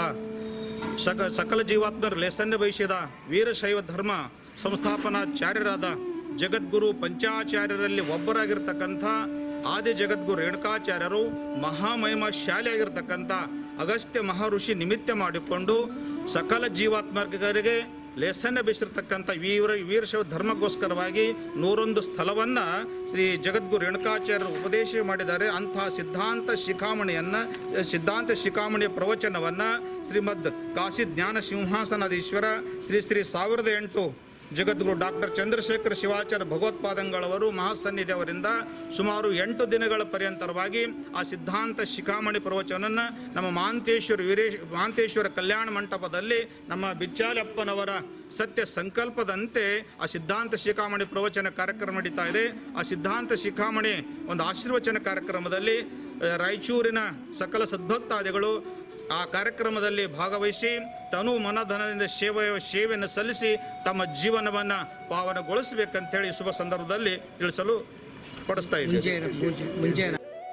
ಸಕ ಸಕಲ ಜೀವಾತ್ಮರಿಗೆ ಲೇಸನ್ನೇ ಬಯಸಿದ ವೀರಶೈವ ಧರ್ಮ ಸಂಸ್ಥಾಪನಾಚಾರ್ಯರಾದ ಜಗದ್ಗುರು ಪಂಚಾಚಾರ್ಯರಲ್ಲಿ ಒಬ್ಬರಾಗಿರ್ತಕ್ಕಂಥ ಆದಿ ಜಗದ್ಗುರು ರೇಣುಕಾಚಾರ್ಯರು ಮಹಾಮಹಿಮ ಶಾಲೆಯಾಗಿರ್ತಕ್ಕಂಥ ಅಗಸ್ತ್ಯ ಮಹರ್ಷಿ ನಿಮಿತ್ತ ಮಾಡಿಕೊಂಡು ಸಕಲ ಜೀವಾತ್ಮರಿಗೆ ಲೇಸನ್ನ ಬೇಸಿರ್ತಕ್ಕಂಥ ವೀರ ವೀರಶೈವ ಧರ್ಮಕ್ಕೋಸ್ಕರವಾಗಿ ನೂರೊಂದು ಸ್ಥಳವನ್ನ ಶ್ರೀ ಜಗದ್ಗುರು ರೇಣುಕಾಚಾರ್ಯರು ಉಪದೇಶ ಮಾಡಿದ್ದಾರೆ ಅಂತಹ ಸಿದ್ಧಾಂತ ಶಿಖಾಮಣಿಯನ್ನ ಸಿದ್ಧಾಂತ ಶಿಖಾಮಣಿಯ ಪ್ರವಚನವನ್ನ ಶ್ರೀಮದ್ ಕಾಶಿ ಜ್ಞಾನ ಸಿಂಹಾಸನಾಧೀಶ್ವರ ಶ್ರೀ ಶ್ರೀ ಸಾವಿರದ ಎಂಟು ಜಗದ್ಗುರು ಡಾಕ್ಟರ್ ಚಂದ್ರಶೇಖರ ಶಿವಾಚಾರ್ಯ ಭಗವತ್ಪಾದಂಗಳವರು ಮಹಾಸನ್ನಿಧಿ ಅವರಿಂದ ಸುಮಾರು ಎಂಟು ದಿನಗಳ ಪರ್ಯಂತರವಾಗಿ ಆ ಸಿದ್ಧಾಂತ ಶಿಖಾಮಣಿ ಪ್ರವಚನವನ್ನು ನಮ್ಮ ಮಹಾಂತೇಶ್ವರ ವೀರೇಶ್ ಮಹಾಂತೇಶ್ವರ ಕಲ್ಯಾಣ ಮಂಟಪದಲ್ಲಿ ನಮ್ಮ ಬಿಚ್ಚಾಲಪ್ಪನವರ ಸತ್ಯ ಸಂಕಲ್ಪದಂತೆ ಆ ಸಿದ್ಧಾಂತ ಶಿಖಾಮಣಿ ಪ್ರವಚನ ಕಾರ್ಯಕ್ರಮ ನಡೀತಾ ಇದೆ ಆ ಸಿದ್ಧಾಂತ ಶಿಖಾಮಣಿ ಒಂದು ಆಶೀರ್ವಚನ ಕಾರ್ಯಕ್ರಮದಲ್ಲಿ ಆ, ರಾಯಚೂರಿನ ಸಕಲ ಸದ್ಭಕ್ತಾದಿಗಳು ಆ ಕಾರ್ಯಕ್ರಮದಲ್ಲಿ ಭಾಗವಹಿಸಿ ತನು ಮನಧನದಿಂದ ಸೇವೆ ಸೇವೆಯನ್ನು ಸಲ್ಲಿಸಿ ತಮ್ಮ ಜೀವನವನ್ನು ಪಾವನಗೊಳಿಸಬೇಕಂತೇಳಿ ಶುಭ ಸಂದರ್ಭದಲ್ಲಿ ತಿಳಿಸಲು ಪಡಿಸ್ತಾ ಇದ್ದೇವೆ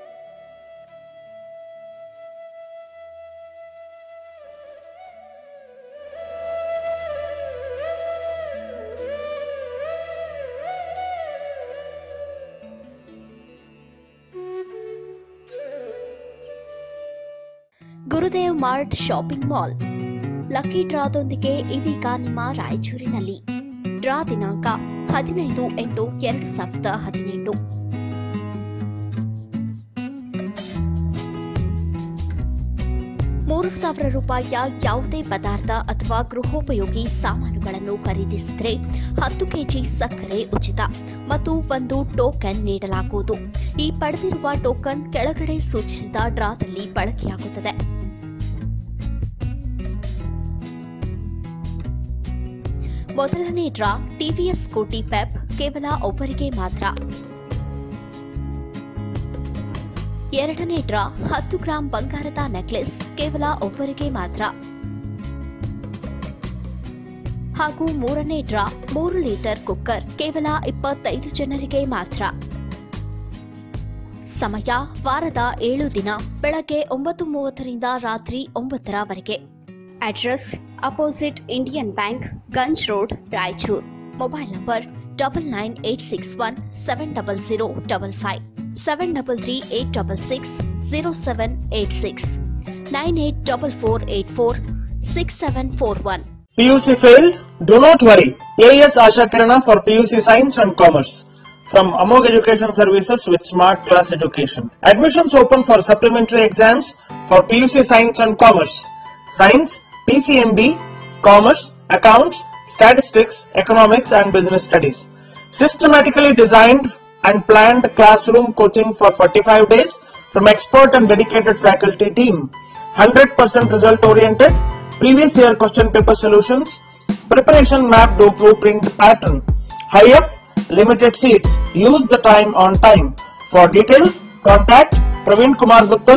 Gurudev mart shopping mall lucky ಡ್ರಾದೊಂದಿಗೆ ಇದೀಗ ನಿಮ್ಮ ರಾಯಚೂರಿನಲ್ಲಿ ಡ್ರಾ ದಿನಾಂಕ ಹದಿನೈದು ಎಂಟು ಎರಡು ಸಾವಿರದ ಹದಿನೆಂಟು ಮೂರು ಸಾವಿರ ರೂಪಾಯಿಯ ಯಾವುದೇ ಪದಾರ್ಥ ಅಥವಾ ಗೃಹೋಪಯೋಗಿ ಸಾಮಾನುಗಳನ್ನು ಖರೀದಿಸಿದರೆ ಹತ್ತು ಕೆಜಿ ಸಕ್ಕರೆ ಉಚಿತ ಮತ್ತು ಒಂದು ಟೋಕನ್ ನೀಡಲಾಗುವುದು ಈ ಪಡೆದಿರುವ ಟೋಕನ್ ಕೆಳಗಡೆ ಸೂಚಿಸಿದ ಡ್ರಾದಲ್ಲಿ ಬಳಕೆಯಾಗುತ್ತದೆ ಮೊದಲನೇ ಡ್ರಾ ಟಿವಿಎಸ್ ಸ್ಕೂಟಿ ಪೆಪ್ ಕೇವಲ ಒಬ್ಬರಿಗೆ ಮಾತ್ರ ಎರಡನೇ ಡ್ರಾ ಹತ್ತು ಗ್ರಾಂ ಬಂಗಾರದ ನೆಕ್ಲೆಸ್ ಕೇವಲ ಒಬ್ಬರಿಗೆ ಮಾತ್ರ ಹಾಗೂ ಮೂರನೇ ಡ್ರಾ ಮೂರು ಲೀಟರ್ ಕುಕ್ಕರ್ ಕೇವಲ ಇಪ್ಪತ್ತೈದು ಜನರಿಗೆ ಮಾತ್ರ ಸಮಯ ವಾರದ ಏಳು ದಿನ ಬೆಳಗ್ಗೆ ಒಂಬತ್ತು ಮೂವತ್ತರಿಂದ ರಾತ್ರಿ ಒಂಬತ್ತರವರೆಗೆ address opposite Indian bank Ganj road Raichur mobile number double nine eight six one seven double zero double five seven double three eight double six zero seven eight six nine eight double four eight four six seven four one PUC failed? Do not worry. AES Asha Kirana for PUC Science and Commerce from Amog Education Services with Smart Class Education. Admissions open for supplementary exams for PUC Science and Commerce. Science, PCMB, Commerce, Accounts, Statistics, Economics and Business Studies. Systematically designed and planned classroom coaching for 45 days from expert and dedicated faculty team. 100% result oriented, previous year question paper solutions, preparation map to blueprint pattern. High up, limited seats. Use the time on time. For details, contact Praveen Kumar Guttal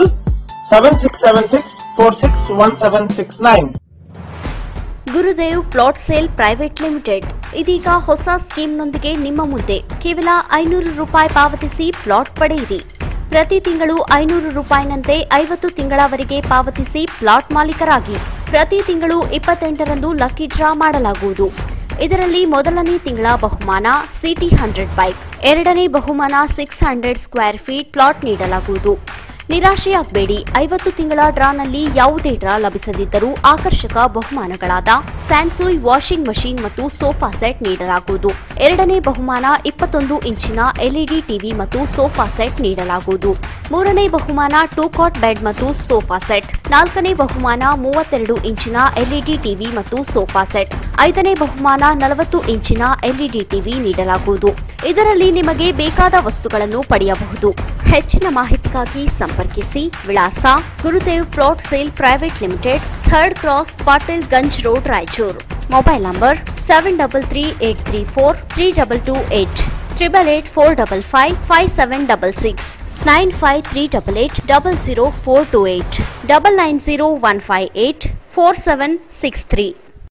7676 461769. Gurudev plot sale private limited ಇದೀಗ ಹೊಸ ಸ್ಕೀಮ್ನೊಂದಿಗೆ ನಿಮ್ಮ ಮುಂದೆ ಕೇವಲ ಐನೂರು ರೂಪಾಯಿ ಪಾವತಿಸಿ ಪ್ಲಾಟ್ ಪಡೆಯಿರಿ ಪ್ರತಿ ತಿಂಗಳು ಐನೂರು ರೂಪಾಯಿನಂತೆ ಐವತ್ತು ತಿಂಗಳವರೆಗೆ ಪಾವತಿಸಿ ಪ್ಲಾಟ್ ಮಾಲೀಕರಾಗಿ ಪ್ರತಿ ತಿಂಗಳು ಇಪ್ಪತ್ತೆಂಟರಂದು ಲಕ್ಕಿ ಡ್ರಾ ಮಾಡಲಾಗುವುದು ಇದರಲ್ಲಿ ಮೊದಲನೇ ತಿಂಗಳ ಬಹುಮಾನ ಸಿಟಿ ಹಂಡ್ರೆಡ್ ಬೈಕ್ ಎರಡನೇ ಬಹುಮಾನ six hundred square feet plot ನೀಡಲಾಗುವುದು ನಿರಾಶೆಯಾಗಬೇಡಿ ಐವತ್ತು ತಿಂಗಳ ಡ್ರಾನಲ್ಲಿ ಯಾವುದೇ ಡ್ರಾ ಲಭಿಸದಿದ್ದರೂ ಆಕರ್ಷಕ ಬಹುಮಾನಗಳಾದ ಸ್ಯಾನ್ಸುಯ್ ವಾಷಿಂಗ್ ಮಷೀನ್ ಮತ್ತು ಸೋಫಾ ಸೆಟ್ ನೀಡಲಾಗುವುದು ಎರಡನೇ ಬಹುಮಾನ ಇಪ್ಪತ್ತೊಂದು ಇಂಚಿನ ಎಲ್ಇಡಿ ಟಿವಿ ಮತ್ತು ಸೋಫಾ ಸೆಟ್ ನೀಡಲಾಗುವುದು ಮೂರನೇ ಬಹುಮಾನ ಟೂ ಕಾಟ್ ಬೆಡ್ ಮತ್ತು ಸೋಫಾ ಸೆಟ್ ನಾಲ್ಕನೇ ಬಹುಮಾನ ಮೂವತ್ತೆರಡು ಇಂಚಿನ ಎಲ್ಇಡಿ ಟಿವಿ ಮತ್ತು ಸೋಫಾ ಸೆಟ್ ಐದನೇ ಬಹುಮಾನ ನಲವತ್ತು ಇಂಚಿನ ಎಲ್ಇಡಿ ಟಿವಿ ನೀಡಲಾಗುವುದು ಇದರಲ್ಲಿ ನಿಮಗೆ ಬೇಕಾದ ವಸ್ತುಗಳನ್ನು ಪಡೆಯಬಹುದು ಹೆಚ್ಚಿನ ಮಾಹಿತಿಗಾಗಿ ಸಂಪರ್ಕಿಸಿ ವಿಳಾಸ Gurudev plot sale private limited third cross Patil Ganj road Raichur mobile number seven double three eight three four three double two eight triple eight four double five five seven double six nine five three double eight double zero four two eight double nine zero one five eight four seven six three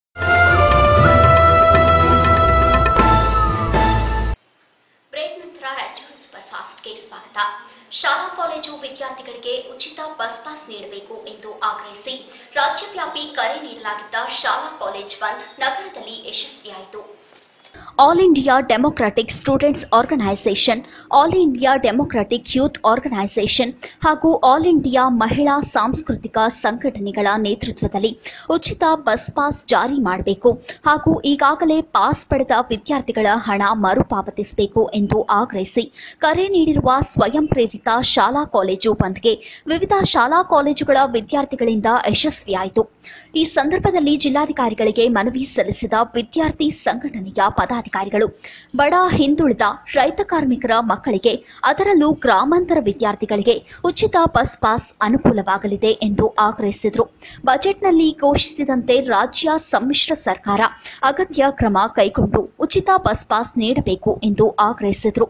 break ನಂತರ ರಾಯಚೂರು ಸೂಪರ್ ಫಾಸ್ಟ್ಗೆ ಸ್ವಾಗತ ಶಾಲಾ ಕಾಲೇಜು ವಿದ್ಯಾರ್ಥಿಗಳಿಗೆ ಉಚಿತ ಬಸ್ ಪಾಸ್ ನೀಡಬೇಕು ಎಂದು ಆಗ್ರಹಿಸಿ ರಾಜ್ಯವ್ಯಾಪಿ ಕರೆ ನೀಡಲಾಗಿದ್ದ ಶಾಲಾ ಕಾಲೇಜ್ ಬಂದ್ ನಗರದಲ್ಲಿ ಯಶಸ್ವಿಯಾಯಿತು All India Democratic Students Organisation All India Democratic Youth Organisation ಹಾಗೂ ಆಲ್ ಇಂಡಿಯಾ ಮಹಿಳಾ ಸಾಂಸ್ಕೃತಿಕ ಸಂಘಟನೆಗಳ ನೇತೃತ್ವದಲ್ಲಿ ಉಚಿತ ಬಸ್ ಪಾಸ್ ಜಾರಿ ಮಾಡಬೇಕು ಹಾಗೂ ಈಗಾಗಲೇ ಪಾಸ್ ಪಡೆದ ವಿದ್ಯಾರ್ಥಿಗಳ ಹಣ ಮರುಪಾವತಿಸಬೇಕು ಎಂದು ಆಗ್ರಹಿಸಿ ಕರೆ ನೀಡಿರುವ ಸ್ವಯಂ ಪ್ರೇರಿತ ಶಾಲಾ ಕಾಲೇಜು ಬಂದ್ಗೆ ವಿವಿಧ ಶಾಲಾ ಕಾಲೇಜುಗಳ ವಿದ್ಯಾರ್ಥಿಗಳಿಂದ ಯಶಸ್ವಿಯಾಯಿತು ಈ ಸಂದರ್ಭದಲ್ಲಿ ಜಿಲ್ಲಾಧಿಕಾರಿಗಳಿಗೆ ಮನವಿ ಸಲ್ಲಿಸಿದ ವಿದ್ಯಾರ್ಥಿ ಸಂಘಟನೆಯ ಪದಾಧಿಕಾರಿಗಳು ಬಡ ಹಿಂದುಳಿದ ರೈತ ಕಾರ್ಮಿಕರ ಮಕ್ಕಳಿಗೆ ಅದರಲ್ಲೂ ಗ್ರಾಮಾಂತರ ವಿದ್ಯಾರ್ಥಿಗಳಿಗೆ ಉಚಿತ ಬಸ್ ಪಾಸ್ ಅನುಕೂಲವಾಗಲಿದೆ ಎಂದು ಆಗ್ರಹಿಸಿದರು ಬಜೆಟ್ನಲ್ಲಿ ಘೋಷಿಸಿದಂತೆ ರಾಜ್ಯ ಸಮ್ಮಿಶ್ರ ಸರ್ಕಾರ ಅಗತ್ಯ ಕ್ರಮ ಕೈಗೊಂಡು ಉಚಿತ ಬಸ್ ಪಾಸ್ ನೀಡಬೇಕು ಎಂದು ಆಗ್ರಹಿಸಿದರು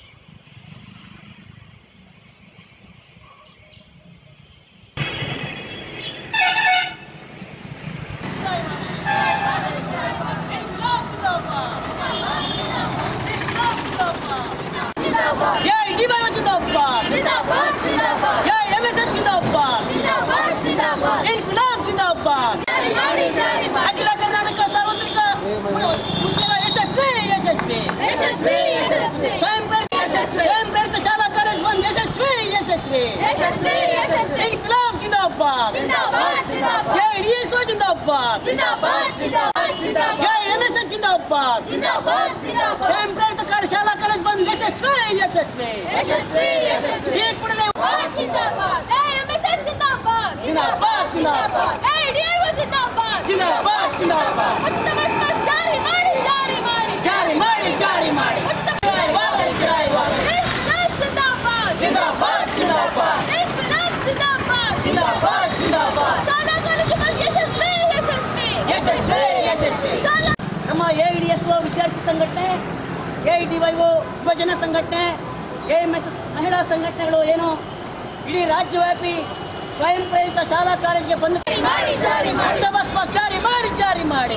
Ya Dibayo Jindabad Jindabad Jindabad Ya MSS Jindabad Jindabad Jindabad Inqilab Jindabad Jari Madi Jari Madi ಅಖಿಲ ಕರ್ನಾಟಕ ಸಾರ್ವತ್ರಿಕ ಮುಷ್ಕರ ಯಶಸ್ವಿ ಯಶಸ್ವಿ ಯಶಸ್ವಿ ಯಶಸ್ವಿ ಸ್ವಯಂ ಪ್ರೇರಿತ ಯಶಸ್ವಿ ಸ್ವಯಂ ಪ್ರೇರಿತ ಶಾಲಾ ಕಾಲೇಜ್ ಬಂದ್ ಯಶಸ್ವಿ ಯಶಸ್ವಿ ಯಶಸ್ವಿ ಯಶಸ್ವಿ ಇನ್ಕ್ಲಾಬ್ ಜಿಂದಾಬಾದ್ ಜಿಂದಾಬಾದ್ ಜಿಂದಾಬಾದ್ ಯಾ ಇಡಿಎಸ್ಒ ಜಿಂದಾಬಾದ್ ಜಿಂದಾಬಾದ್ ಜಿಂದಾಬಾದ್ ಜಿಂದಾಬಾದ್ ಯಾ ಎನ್ಎಸ್ಎಸ್ ಜಿಂದಾಬಾದ್ ಜಿಂದಾಬಾದ್ ಜಿಂದಾಬಾದ್ ಸ್ವಯಂ ಪ್ರೇರಿತ ಕಾರ್ಯ ಶಾಲಾ ಕಾಲೇಜ್ ಬಂದ್ ಯಶಸ್ವಿ ಯಶಸ್ವಿ ಯಶಸ್ವಿ ಯಶಸ್ವಿ ಈ ಕೂಡಲೇ ಜಿಂದಾಬಾದ್ ಯಾ ಎಂಎಸ್ಎಸ್ ಜಿಂದಾಬಾದ್ ಜಿಂದಾಬಾದ್ ಜಿಂದಾಬಾದ್ ಯಾ ಇಡಿಎಸ್ಒ ಜಿಂದಾಬಾದ್ ಜಿಂದಾಬಾದ್ ಜಿಂದಾಬಾದ್ ಉಚಿತ ಬಸ್ ಪಾಸ್ ಜಾರಿ ಮಾಡಿ ಜಾರಿ ಮಾಡಿ ಜಾರಿ ಮಾಡಿ ಜಾರಿ ಮಾಡಿ ಉಚಿತ ಬಸ್ ಜಾರಿ ಮಾಡಿ ಜಿಂದಾಬಾದ್ ಜಿಂದಾಬಾದ್ ಜಿಂದಾಬಾದ್ ಇನ್ಕ್ಲಾಬ್ ಜಿಂದಾಬಾದ್ ಜಿಂದಾಬಾದ್ ಜಿಂದಾಬಾದ್ ಶಾಲಾ ಕಾಲೇಜು ಬಂದ್ ಯಶಸ್ವಿ ಯಶಸ್ವಿ ಯಶಸ್ವಿ ಯಶಸ್ವಿ ನಮ್ಮ ಎ ಡಿ ಎಸ್ ವಿದ್ಯಾರ್ಥಿ ಸಂಘಟನೆ ಎ ಡಿ ವೈ ಯುವಜನ ಸಂಘಟನೆ ಎ ಎಂ ಎಸ್ ಮಹಿಳಾ ಸಂಘಟನೆಗಳು ಏನು ಇಡೀ ರಾಜ್ಯವ್ಯಾಪಿ ಸ್ವಯಂ ಪ್ರೇರಿತ ಶಾಲಾ ಕಾಲೇಜಿಗೆ ಬಂದು ಉಚಿತ ಬಸ್ ಪಾಸ್ ಜಾರಿ ಮಾಡಿ ಜಾರಿ ಮಾಡಿ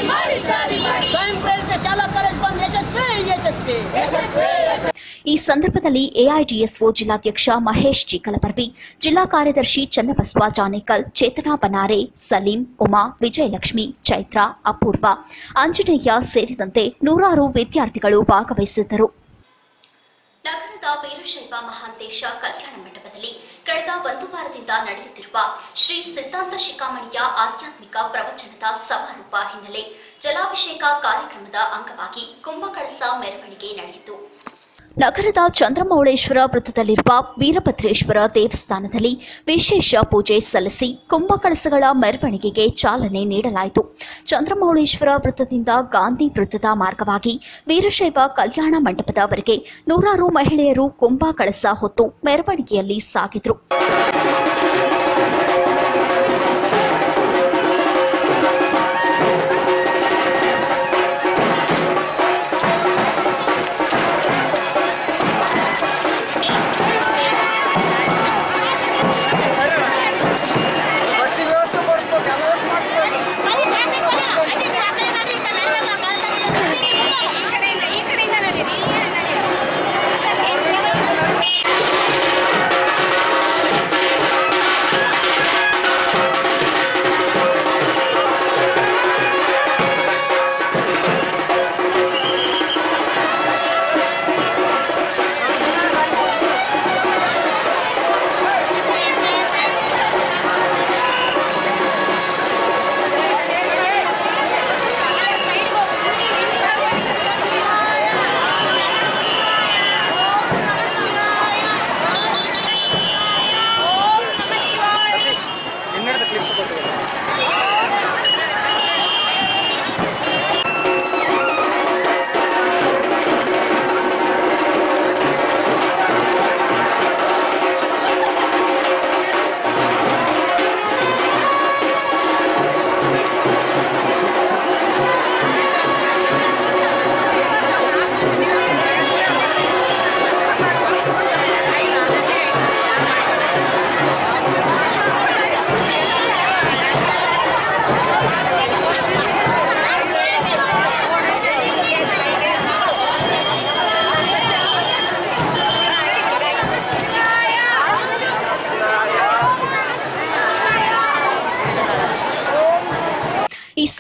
ಸ್ವಯಂ ಪ್ರೇರಿತ ಶಾಲಾ ಕಾಲೇಜ್ ಬಂದ್ ಯಶಸ್ವಿ ಯಶಸ್ವಿ ಯಶಸ್ವಿ ಈ ಸಂದರ್ಭದಲ್ಲಿ ಎಐಡಿಎಸ್ಒ ಜಿಲ್ಲಾಧ್ಯಕ್ಷ ಮಹೇಶ್ ಜಿ ಕಲಬರ್ವಿ ಜಿಲ್ಲಾ ಕಾರ್ಯದರ್ಶಿ ಚನ್ನಬಸವ ಜಾನೇಕಲ್ ಚೇತನಾ ಬನಾರೆ ಸಲೀಂ ಉಮಾ ವಿಜಯಲಕ್ಷ್ಮಿ ಚೈತ್ರ ಅಪೂರ್ವ ಆಂಜನೇಯ ಸೇರಿದಂತೆ ನೂರಾರು ವಿದ್ಯಾರ್ಥಿಗಳು ಭಾಗವಹಿಸಿದ್ದರು ನಗರದ ವೀರಶೈವ ಮಹಾಂತೇಶ ಕಲ್ಯಾಣ ಮಂಟಪದಲ್ಲಿ ಕಳೆದ ಒಂದು ವಾರದಿಂದ ನಡೆಯುತ್ತಿರುವ ಶ್ರೀ ಸಿದ್ಧಾಂತ ಶಿಖಾಮಣಿಯ ಆಧ್ಯಾತ್ಮಿಕ ಪ್ರವಚನದ ಸಮಾರೋಪ ಹಿನ್ನೆಲೆ ಜಲಾಭಿಷೇಕ ಕಾರ್ಯಕ್ರಮದ ಅಂಗವಾಗಿ ಕುಂಭಕಳಸ ಮೆರವಣಿಗೆ ನಡೆಯಿತು ನಗರದ ಚಂದ್ರಮೌಳೇಶ್ವರ ವೃತ್ತದಲ್ಲಿರುವ ವೀರಭದ್ರೇಶ್ವರ ದೇವಸ್ಥಾನದಲ್ಲಿ ವಿಶೇಷ ಪೂಜೆ ಸಲ್ಲಿಸಿ ಕುಂಭಕಳಸಗಳ ಮೆರವಣಿಗೆಗೆ ಚಾಲನೆ ನೀಡಲಾಯಿತು ಚಂದ್ರಮೌಳೇಶ್ವರ ವೃತ್ತದಿಂದ ಗಾಂಧಿ ವೃತ್ತದ ಮಾರ್ಗವಾಗಿ ವೀರಶೈವ ಕಲ್ಯಾಣ ಮಂಟಪದವರೆಗೆ ನೂರಾರು ಮಹಿಳೆಯರು ಕುಂಭ ಕಳಸ ಹೊತ್ತು ಮೆರವಣಿಗೆಯಲ್ಲಿ ಸಾಗಿದ್ರು ಬಸ್ಸಿಗೆ ವ್ಯವಸ್ಥೆ ಕೊಡ್ಬೇಕು ಎಲ್ಲ ವ್ಯವಸ್ಥೆ ಈ ಕಡೆಯಿಂದ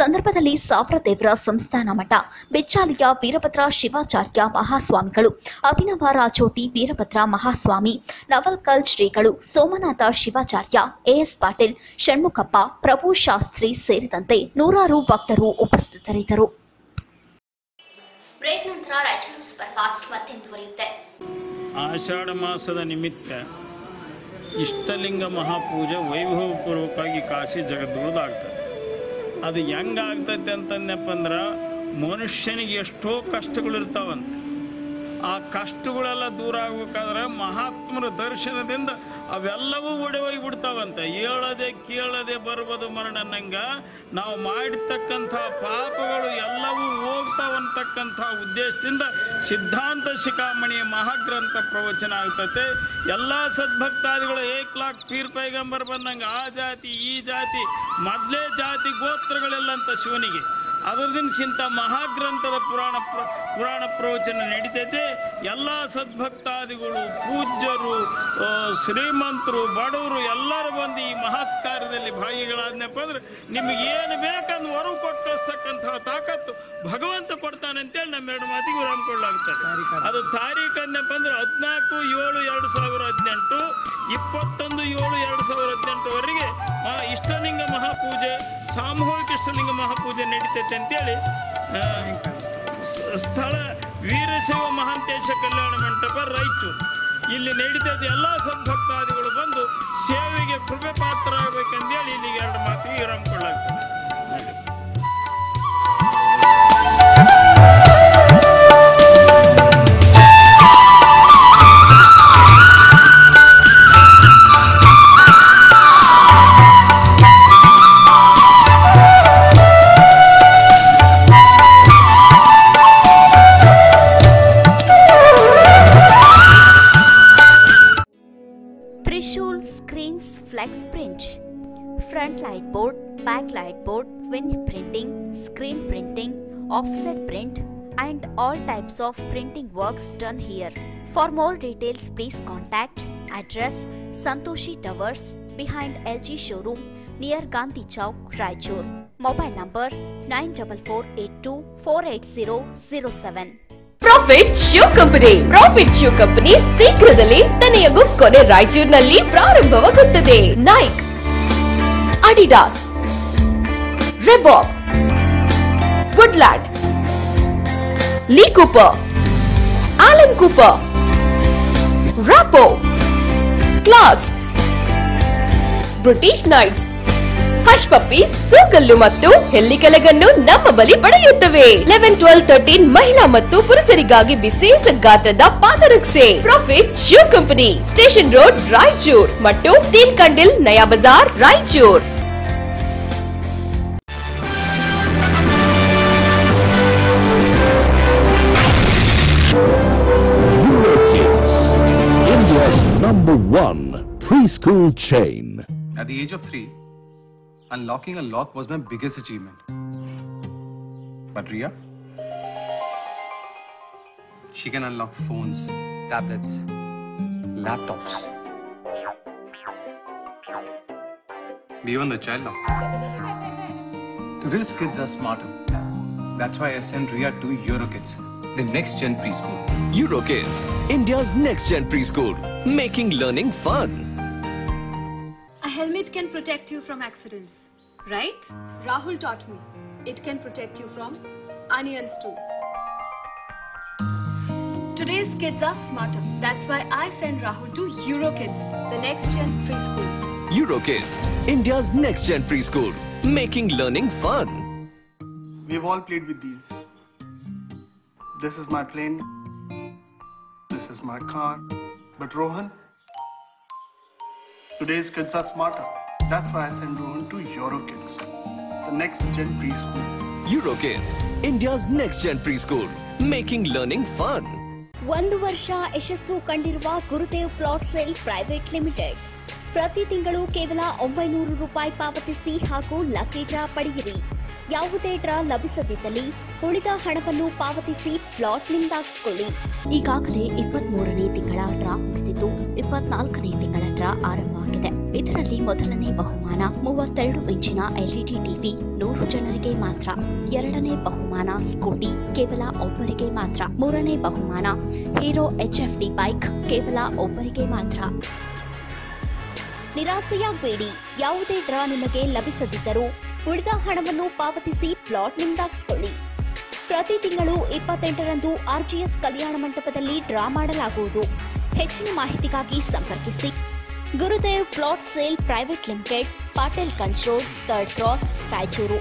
ಸಂದರ್ಭದಲ್ಲಿ ಸಾವಿರದೇವರ ಸಂಸ್ಥಾನ ಮಠ ಬೆಚ್ಚಾಲಿಯ ವೀರಭದ್ರ ಶಿವಾಚಾರ್ಯ ಮಹಾಸ್ವಾಮಿಗಳು ಅಭಿನವ ರಾಜೋಟಿ ವೀರಭದ್ರ ಮಹಾಸ್ವಾಮಿ ನವಲ್ಕಲ್ ಶ್ರೀಗಳು ಸೋಮನಾಥ ಶಿವಾಚಾರ್ಯ ಎಎಸ್ ಪಾಟೀಲ್ ಷಣ್ಮುಖಪ್ಪ ಪ್ರಭು ಶಾಸ್ತ್ರಿ ಸೇರಿದಂತೆ ನೂರಾರು ಭಕ್ತರು ಉಪಸ್ಥಿತರಿದ್ದರು ಬ್ರೇಕ್ ನಂತರ ರಾಯಚೂರು ಸೂಪರ್ ಫಾಸ್ಟ್ ಮತ್ತೆ ಮುಂದುವರಿಯುತ್ತೆ ಆಷಾಢ ಮಾಸದ ನಿಮಿತ್ತ ಇಷ್ಟಲಿಂಗ ಮಹಾಪೂಜೆ ವೈಭವಪೂರ್ವಕವಾಗಿ ಕಾಶಿ ಜಗದ್ಗುರುದಾಗ್ತದೆ ಅದು ಹೆಂಗಾಗ್ತೈತೆ ಅಂತಂದಪ್ಪ ಅಂದ್ರೆ ಮನುಷ್ಯನಿಗೆ ಎಷ್ಟೋ ಕಷ್ಟಗಳಿರ್ತಾವಂತೆ ಆ ಕಷ್ಟಗಳೆಲ್ಲ ದೂರ ಆಗ್ಬೇಕಾದ್ರೆ ಮಹಾತ್ಮರ ದರ್ಶನದಿಂದ ಅವೆಲ್ಲವೂ ಒಡೆವೋಗಿ ಬಿಡ್ತಾವಂತೆ ಹೇಳದೆ ಕೇಳದೆ ಬರುವುದು ಮರಣನಂಗ ನಾವು ಮಾಡಿರ್ತಕ್ಕಂಥ ಪಾಪಗಳು ಎಲ್ಲವೂ ಹೋಗ್ತಾವಂತಕ್ಕಂಥ ಉದ್ದೇಶದಿಂದ ಸಿದ್ಧಾಂತ ಶಿಖಾಮಣಿಯ ಮಹಾಗ್ರಂಥ ಪ್ರವಚನ ಆಗ್ತತೆ ಎಲ್ಲ ಸದ್ಭಕ್ತಾದಿಗಳು ಏಕ್ ಲಾಕ್ ಪೀರ್ ಪೈಗಂಬರ್ ಬಂದಂಗೆ ಆ ಜಾತಿ ಈ ಜಾತಿ ಮೊದಲೇ ಜಾತಿ ಗೋತ್ರಗಳಿಲ್ಲಂತ ಶಿವನಿಗೆ ಅದರದಿಂಚಿಂತ ಮಹಾಗ್ರಂಥದ ಪುರಾಣ ಪ್ರ- ಪುರಾಣ ಪ್ರವಚನ ನಡೀತೈತೆ ಎಲ್ಲ ಸದ್ಭಕ್ತಾದಿಗಳು ಪೂಜ್ಯರು ಆ, ಶ್ರೀಮಂತರು ಬಡವರು ಎಲ್ಲರೂ ಬಂದು ಈ ಮಹತ್ ಕಾರ್ಯದಲ್ಲಿ ಭಾಗಿಗಳಾದ್ನಪ್ಪ ಅಂದ್ರೆ ನಿಮಗೆ ಏನು ಬೇಕಂದು ಹೊರ ಕೊಟ್ಟಿಸ್ತಕ್ಕಂತಹ ತಾಕತ್ತು ಭಗವಂತ ಕೊಡ್ತಾನೆ ಅಂತೇಳಿ ನಮ್ಮೆರಡು ಮಾತಿಗೆ ವಿರಾಮ ಕೊಳ್ಳಾಗ್ತದೆ ಅದು ತಾರೀಖು ಅಂದಪ್ಪ ಅಂದ್ರೆ ಹದಿನಾಲ್ಕು ಏಳು ಎರಡು ಸಾವಿರ ಹದಿನೆಂಟು ಇಪ್ಪತ್ತೊಂದು ಏಳು ಎರಡು ಸಾವಿರ ಹದಿನೆಂಟುವರೆಗೆ ಆ ಇಷ್ಟಲಿಂಗ ಮಹಾಪೂಜೆ ಸಾಮೂಹಿಕ ಇಷ್ಟಲಿಂಗ ಮಹಾಪೂಜೆ ನಡೀತೈತೆ ಅಂತೇಳಿ ಆ, ಸ- ಸ್ಥಳ ವೀರಶೈವ ಮಹಾಂತೇಶ ಕಲ್ಯಾಣ ಮಂಟಪ ರಾಯಚೂರು ಇಲ್ಲಿ ನಡೀತೈತೆ ಎಲ್ಲ ಸದ್ಭಕ್ತಾದಿಗಳು ಬಂದು ಸೇವೆಗೆ ಕೃಪೆ ಪಾತ್ರ ಆಗ್ಬೇಕಂತೇಳಿ ಇಲ್ಲಿಗೆ ಎರಡು ಮಾತಿಗೆ ವಿರಾಮ ಕೊಳ್ಳಾಗ್ತದೆ Trishul Screens Flex Print. Front light board, back light board, window printing, screen printing, offset print, and all types of printing works done here. For more details, please contact address Santoshi Towers behind LG showroom near Gandhi Chowk, Raichur. Mobile number 94482 48007. Profit shoe company profit shoe company ಶೀಘ್ರದಲ್ಲೇ ತನೆಯಗೂ ಕೊನೆ ರಾಯಚೂರಿನಲ್ಲಿ ಪ್ರಾರಂಭವಾಗುತ್ತದೆ Nike Adidas Reebok Woodland Lee Cooper Allen Cooper ರಾಪೋ ಕ್ಲಾಕ್ಸ್ ಬ್ರಿಟಿಷ್ ನೈಟ್ಸ್ ಹಶ್ ಪಪ್ಪೀಸ್ ಸೂಗಲ್ಲು ಮತ್ತು ಹೆಲ್ಲಿಕಲೆಗನ್ನು ನಮ್ಮ ಬಳಿ ಪಡೆಯುತ್ತವೆ ಲೆವೆನ್ ಟ್ವೆಲ್ ತರ್ಟೀನ್ ಮಹಿಳಾ ಮತ್ತು ಪುರುಷರಿಗಾಗಿ ವಿಶೇಷ ಗಾತ್ರದ ಪಾದರಕ್ಷೆ profit shoe company station road Raichur ಮತ್ತು Teen ಕಂಡಿಲ್ ನಯಾ Bazaar Raichur Eurokids, India's number one preschool chain. At the age of three, unlocking a lock was my biggest achievement. But Ria, she can unlock phones, tablets, laptops, even the child lock. Today's kids are smarter. That's why I sent Ria to Eurokids, the next gen preschool. Eurokids, India's next gen preschool, making learning fun. A helmet can protect you from accidents, right? Rahul taught me. It can protect you from onions too. Today's kids are smarter. That's why I send Rahul to Eurokids, the next gen preschool. Eurokids, India's next gen preschool, making learning fun. We've all played with these. This is my plane. This is my car. But Rohan, today's kids are smarter. That's why I send Rohan to Eurokids, the next gen preschool. Eurokids, India's next gen preschool, making learning fun. ಒಂದು ವರ್ಷ ಯಶಸ್ಸು ಕಂಡಿರುವ Gurudev plot sale private limited ಪ್ರತಿ ತಿಂಗಳು ಕೇವಲ ಒಂಬೈನೂರು ರೂಪಾಯಿ ಪಾವತಿಸಿ ಹಾಗೂ ಲಕ್ಕಿ ಡ್ರಾ ಪಡೆಯಿರಿ ಯಾವುದೇ ಡ್ರಾ ಲಭಿಸದಿದ್ದಲ್ಲಿ ಉಳಿದ ಹಣವನ್ನು ಪಾವತಿಸಿ ಪ್ಲಾಟ್ ನಿಂದಾಗಿಸಿಕೊಳ್ಳಿ ಈಗಾಗಲೇ ಇಪ್ಪತ್ಮೂರನೇ ತಿಂಗಳ ಡ್ರಾ ಮುಗಿದಿದ್ದು ಇಪ್ಪತ್ನಾಲ್ಕನೇ ತಿಂಗಳ ಡ್ರಾ ಆರಂಭವಾಗಿದೆ ಇದರಲ್ಲಿ ಮೊದಲನೇ ಬಹುಮಾನ ಮೂವತ್ತೆರಡು ಇಂಚಿನ ಎಲ್ಇಡಿ ಟಿವಿ ನೂರು ಜನರಿಗೆ ಮಾತ್ರ ಎರಡನೇ ಬಹುಮಾನ ಸ್ಕೂಟಿ ಕೇವಲ ಒಬ್ಬರಿಗೆ ಮಾತ್ರ ಮೂರನೇ ಬಹುಮಾನ ಹೀರೋ ಎಚ್ಎಫ್ಡಿ ಬೈಕ್ ಕೇವಲ ಒಬ್ಬರಿಗೆ ಮಾತ್ರ ನಿರಾಸೆಯಾಗಬೇಡಿ ಯಾವುದೇ ಡ್ರಾ ನಿಮಗೆ ಲಭಿಸದಿದ್ದರೂ ಉಳಿದ ಹಣವನ್ನು ಪಾವತಿಸಿ ಪ್ಲಾಟ್ ನಿಮ್ದಾಗಿಸಿಕೊಳ್ಳಿ ಪ್ರತಿ ತಿಂಗಳು ಇಪ್ಪತ್ತೆಂಟರಂದು ಆರ್ಜಿಎಸ್ ಕಲ್ಯಾಣ ಮಂಟಪದಲ್ಲಿ ಡ್ರಾ ಮಾಡಲಾಗುವುದು ಹೆಚ್ಚಿನ ಮಾಹಿತಿಗಾಗಿ ಸಂಪರ್ಕಿಸಿ Gurudev plot sale private limited Patil Ganj road third cross Raichur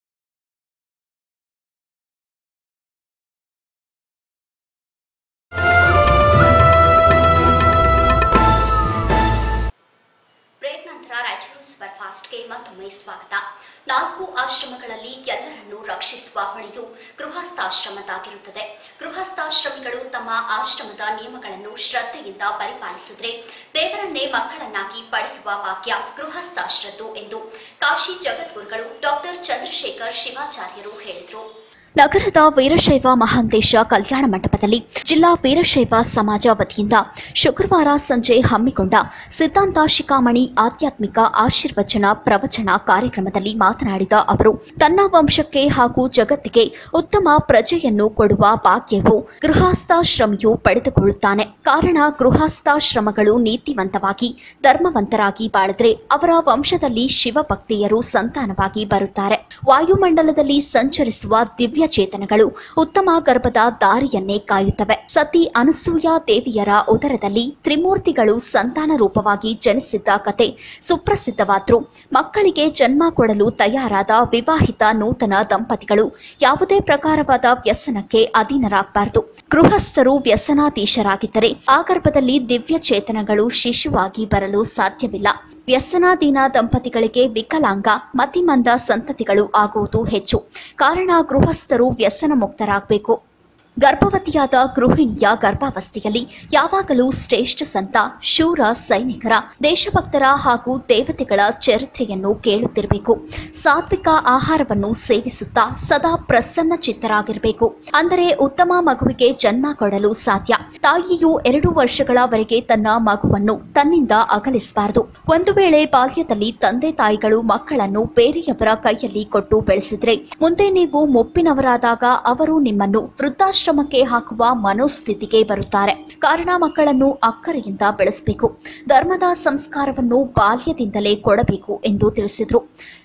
break ನಂತರ ರಾಯಚೂರು ಸೂಪರ್ ಫಾಸ್ಟ್ಗೆ ಮತ್ತೊಮ್ಮೆ ಸ್ವಾಗತ ನಾಲ್ಕು ಆಶ್ರಮಗಳಲ್ಲಿ ಎಲ್ಲರನ್ನೂ ರಕ್ಷಿಸುವ ಹೊಣೆಯು ಗೃಹಸ್ಥಾಶ್ರಮದಾಗಿರುತ್ತದೆ ಗೃಹಸ್ಥಾಶ್ರಮಿಗಳು ತಮ್ಮ ಆಶ್ರಮದ ನಿಯಮಗಳನ್ನು ಶ್ರದ್ಧೆಯಿಂದ ಪರಿಪಾಲಿಸಿದ್ರೆ ದೇವರನ್ನೇ ಮಕ್ಕಳನ್ನಾಗಿ ಪಡೆಯುವ ಭಾಗ್ಯ ಗೃಹಸ್ಥಾಶ್ರದ್ದು ಎಂದು ಕಾಶಿ ಜಗದ್ಗುರುಗಳು ಡಾಕ್ಟರ್ ಚಂದ್ರಶೇಖರ್ ಶಿವಾಚಾರ್ಯರು ಹೇಳಿದರು ನಗರದ ವೀರಶೈವ ಮಹಾಂತೇಶ ಕಲ್ಯಾಣ ಮಂಟಪದಲ್ಲಿ ಜಿಲ್ಲಾ ವೀರಶೈವ ಸಮಾಜ ವತಿಯಿಂದ ಶುಕ್ರವಾರ ಸಂಜೆ ಹಮ್ಮಿಕೊಂಡ ಸಿದ್ಧಾಂತ ಶಿಖಾಮಣಿ ಆಧ್ಯಾತ್ಮಿಕ ಆಶೀರ್ವಚನ ಪ್ರವಚನ ಕಾರ್ಯಕ್ರಮದಲ್ಲಿ ಮಾತನಾಡಿದ ಅವರು ತನ್ನ ವಂಶಕ್ಕೆ ಹಾಗೂ ಜಗತ್ತಿಗೆ ಉತ್ತಮ ಪ್ರಜೆಯನ್ನು ಕೊಡುವ ಭಾಗ್ಯವು ಗೃಹಸ್ಥಾಶ್ರಮಿಯು ಪಡೆದುಕೊಳ್ಳುತ್ತಾನೆ ಕಾರಣ ಗೃಹಸ್ಥಾಶ್ರಮಗಳು ನೀತಿವಂತವಾಗಿ ಧರ್ಮವಂತರಾಗಿ ಬಾಳಿದ್ರೆ ಅವರ ವಂಶದಲ್ಲಿ ಶಿವಭಕ್ತಿಯರು ಸಂತಾನವಾಗಿ ಬರುತ್ತಾರೆ ವಾಯುಮಂಡಲದಲ್ಲಿ ಸಂಚರಿಸುವ ದಿವ್ಯ ಚೇತನಗಳು ಉತ್ತಮ ಗರ್ಭದ ದಾರಿಯನ್ನೇ ಕಾಯುತ್ತವೆ ಸತಿ ಅನಸೂಯ ದೇವಿಯರ ಉದರದಲ್ಲಿ ತ್ರಿಮೂರ್ತಿಗಳು ಸಂತಾನ ರೂಪವಾಗಿ ಜನಿಸಿದ್ದ ಕತೆ ಸುಪ್ರಸಿದ್ಧವಾದ್ರು ಮಕ್ಕಳಿಗೆ ಜನ್ಮ ಕೊಡಲು ತಯಾರಾದ ವಿವಾಹಿತ ನೂತನ ದಂಪತಿಗಳು ಯಾವುದೇ ಪ್ರಕಾರವಾದ ವ್ಯಸನಕ್ಕೆ ಅಧೀನರಾಗಬಾರದು ಗೃಹಸ್ಥರು ವ್ಯಸನಾಧೀಶರಾಗಿದ್ದರೆ ಆ ಗರ್ಭದಲ್ಲಿ ದಿವ್ಯ ಚೇತನಗಳು ಶಿಶುವಾಗಿ ಬರಲು ಸಾಧ್ಯವಿಲ್ಲ ವ್ಯಸನಾಧೀನ ದಂಪತಿಗಳಿಗೆ ವಿಕಲಾಂಗ ಮತಿಮಂದ ಸಂತತಿಗಳು ಆಗುವುದು ಹೆಚ್ಚು ಕಾರಣ ಗೃಹಸ್ಥರು ವ್ಯಸನ ಮುಕ್ತರಾಗಬೇಕು ಗರ್ಭವತಿಯಾದ ಗೃಹಿಣಿಯ ಗರ್ಭಾವಸ್ಥೆಯಲ್ಲಿ ಯಾವಾಗಲೂ ಶ್ರೇಷ್ಠ ಸಂತ ಶೂರ ಸೈನಿಕರ ದೇಶಭಕ್ತರ ಹಾಗೂ ದೇವತೆಗಳ ಚರಿತ್ರೆಯನ್ನು ಕೇಳುತ್ತಿರಬೇಕು ಸಾತ್ವಿಕ ಆಹಾರವನ್ನು ಸೇವಿಸುತ್ತಾ ಸದಾ ಪ್ರಸನ್ನ ಚಿತ್ತರಾಗಿರಬೇಕು ಅಂದರೆ ಉತ್ತಮ ಮಗುವಿಗೆ ಜನ್ಮ ಕೊಡಲು ಸಾಧ್ಯ ತಾಯಿಯು ಎರಡು ವರ್ಷಗಳವರೆಗೆ ತನ್ನ ಮಗುವನ್ನು ತನ್ನಿಂದ ಅಗಲಿಸಬಾರದು ಒಂದು ವೇಳೆ ಬಾಲ್ಯದಲ್ಲಿ ತಂದೆ ತಾಯಿಗಳು ಮಕ್ಕಳನ್ನು ಬೇರೆಯವರ ಕೈಯಲ್ಲಿ ಕೊಟ್ಟು ಬೆಳೆಸಿದ್ರೆ ಮುಂದೆ ನೀವು ಮುಪ್ಪಿನವರಾದಾಗ ಅವರು ನಿಮ್ಮನ್ನು ವೃದ್ಧಾಶ್ರಮಕ್ಕೆ ಹಾಕುವ ಮನೋಸ್ಥಿತಿಗೆ ಬರುತ್ತಾರೆ ಕಾರಣ ಮಕ್ಕಳನ್ನು ಅಕ್ಕರೆಯಿಂದ ಬೆಳೆಸಬೇಕು ಧರ್ಮದ ಸಂಸ್ಕಾರವನ್ನು ಬಾಲ್ಯದಿಂದಲೇ ಕೊಡಬೇಕು ಎಂದು ತಿಳಿಸಿದರು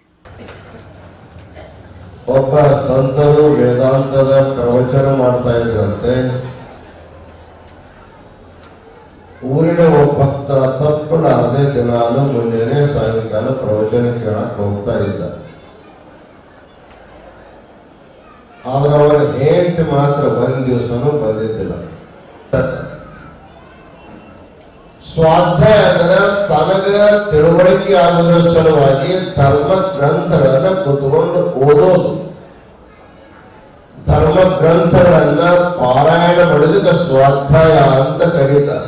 ಒಬ್ಬ ಸಂತರು ವೇದಾಂತದ ಪ್ರವಚನ ಮಾಡ್ತಾ ಇದ್ರಂತೆ ಊರಿನ ಒಬ್ಬ ಭಕ್ತ ತಪ್ಪಲಾರದೆ ದಿನಾಲು ಮುಂಜಾನೆ ಸಾಯಂಕಾಲ ಪ್ರವಚನ ಕೇಳಕ್ ಹೋಗ್ತಾ ಇದ್ದ ಆದ್ರೆ ಅವರ ಹೆಂಡತಿ ಮಾತ್ರ ಒಂದ್ ದಿವಸನೂ ಬಂದಿದ್ದಿಲ್ಲ ಸ್ವಾಧ್ಯಾಯ ಅಂದ್ರೆ ತನಗ ತಿಳುವಳಿಕೆ ಆಗುವ ಸಲುವಾಗಿ ಧರ್ಮ ಗ್ರಂಥಗಳನ್ನ ಕುತ್ಕೊಂಡು ಓದೋದು ಧರ್ಮ ಗ್ರಂಥಗಳನ್ನ ಪಾರಾಯಣ ಮಾಡಿದಕ್ಕೆ ಸ್ವಾಧ್ಯಾಯ ಅಂತ ಕರೀತಾರೆ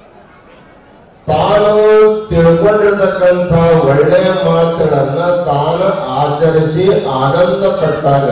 ತಾನು ತಿಳ್ಕೊಂಡಿರ್ತಕ್ಕಂಥ ಒಳ್ಳೆಯ ಮಾತುಗಳನ್ನ ತಾನು ಆಚರಿಸಿ ಆನಂದ ಪಟ್ಟಾಗ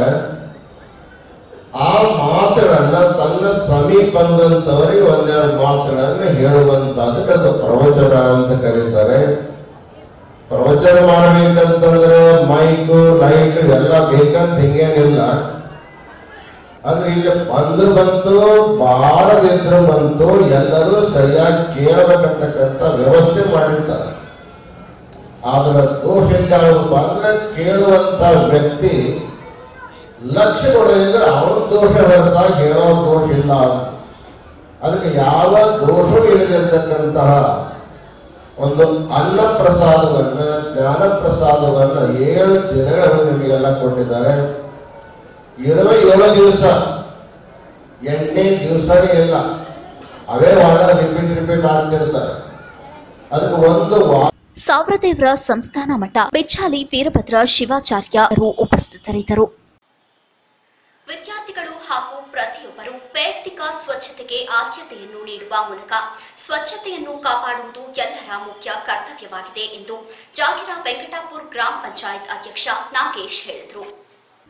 ಆ ಮಾತುಗಳನ್ನ ತನ್ನ ಸಮೀಪ ಬಂದಂತವರಿಗೆ ಒಂದೆರಡು ಮಾತುಗಳನ್ನ ಹೇಳುವಂತದಕ್ಕೆ ಅದು ಪ್ರವಚನ ಅಂತ ಕರೀತಾರೆ ಪ್ರವಚನ ಮಾಡ್ಬೇಕಂತಂದ್ರೆ ಮೈಕು ಲೈಟ್ ಎಲ್ಲ ಬೇಕಂತ ಹಿಂಗೇನಿಲ್ಲ ಅಂದ್ರೆ ಇಲ್ಲಿ ಬಂದು ಬಂತು ಬಾಳದಿದ್ರು ಬಂತು ಎಲ್ಲರೂ ಸರಿಯಾಗಿ ಕೇಳಬೇಕಂತಕ್ಕಂಥ ವ್ಯವಸ್ಥೆ ಮಾಡಿರ್ತಾರೆ ಆದ್ರೆ ದೋಷ ಯಾವ್ದಪ್ಪ ಅಂದ್ರೆ ಕೇಳುವಂತ ವ್ಯಕ್ತಿ ಲಕ್ಷ್ಯ ಕೊಡೋದಿದ್ರೆ ಅವನ ದೋಷ ಹೊರತಾಗಿ ಹೇಳೋ ದೋಷ ಇಲ್ಲ ಅಂತ. ಅದಕ್ಕೆ ಯಾವ ದೋಷವೂ ಇಲ್ಲದಿರ್ತಕ್ಕಂತಹ ಒಂದು ಅನ್ನ ಪ್ರಸಾದವನ್ನ ಜ್ಞಾನ ಪ್ರಸಾದವನ್ನ ಏಳು ದಿನಗಳು ನಿಮಗೆಲ್ಲ ಕೊಟ್ಟಿದ್ದಾರೆ ಇರುವೆ ಏಳು ದಿವಸ ಎಂಟನೇ ದಿವಸನೇ ಇಲ್ಲ ಅವೇ ವಾಡ ರಿಪೀಟ್ ರಿಪೀಟ್ ಆಗ್ತಿರ್ತಾರೆ ಅದಕ್ಕೆ ಒಂದು ವಾ ಸಾವಿರದೇವರ ಸಂಸ್ಥಾನ ಮಠ ಬೆಚ್ಚಾಲಿ ವೀರಭದ್ರ ಶಿವಾಚಾರ್ಯರು ಉಪಸ್ಥಿತರಿದ್ದರು ವಿದ್ಯಾರ್ಥಿಗಳು ಹಾಗೂ ಪ್ರತಿಯೊಬ್ಬರು ವೈಯಕ್ತಿಕ ಸ್ವಚ್ಛತೆಗೆ ಆದ್ಯತೆಯನ್ನು ನೀಡುವ ಮೂಲಕ ಸ್ವಚ್ಛತೆಯನ್ನು ಕಾಪಾಡುವುದು ಎಲ್ಲರ ಮುಖ್ಯ ಕರ್ತವ್ಯವಾಗಿದೆ ಎಂದು ಜಾಗಿರ ವೆಂಕಟಾಪುರ ಗ್ರಾಮ ಪಂಚಾಯತ್ ಅಧ್ಯಕ್ಷ ನಾಗೇಶ್ ಹೇಳಿದರು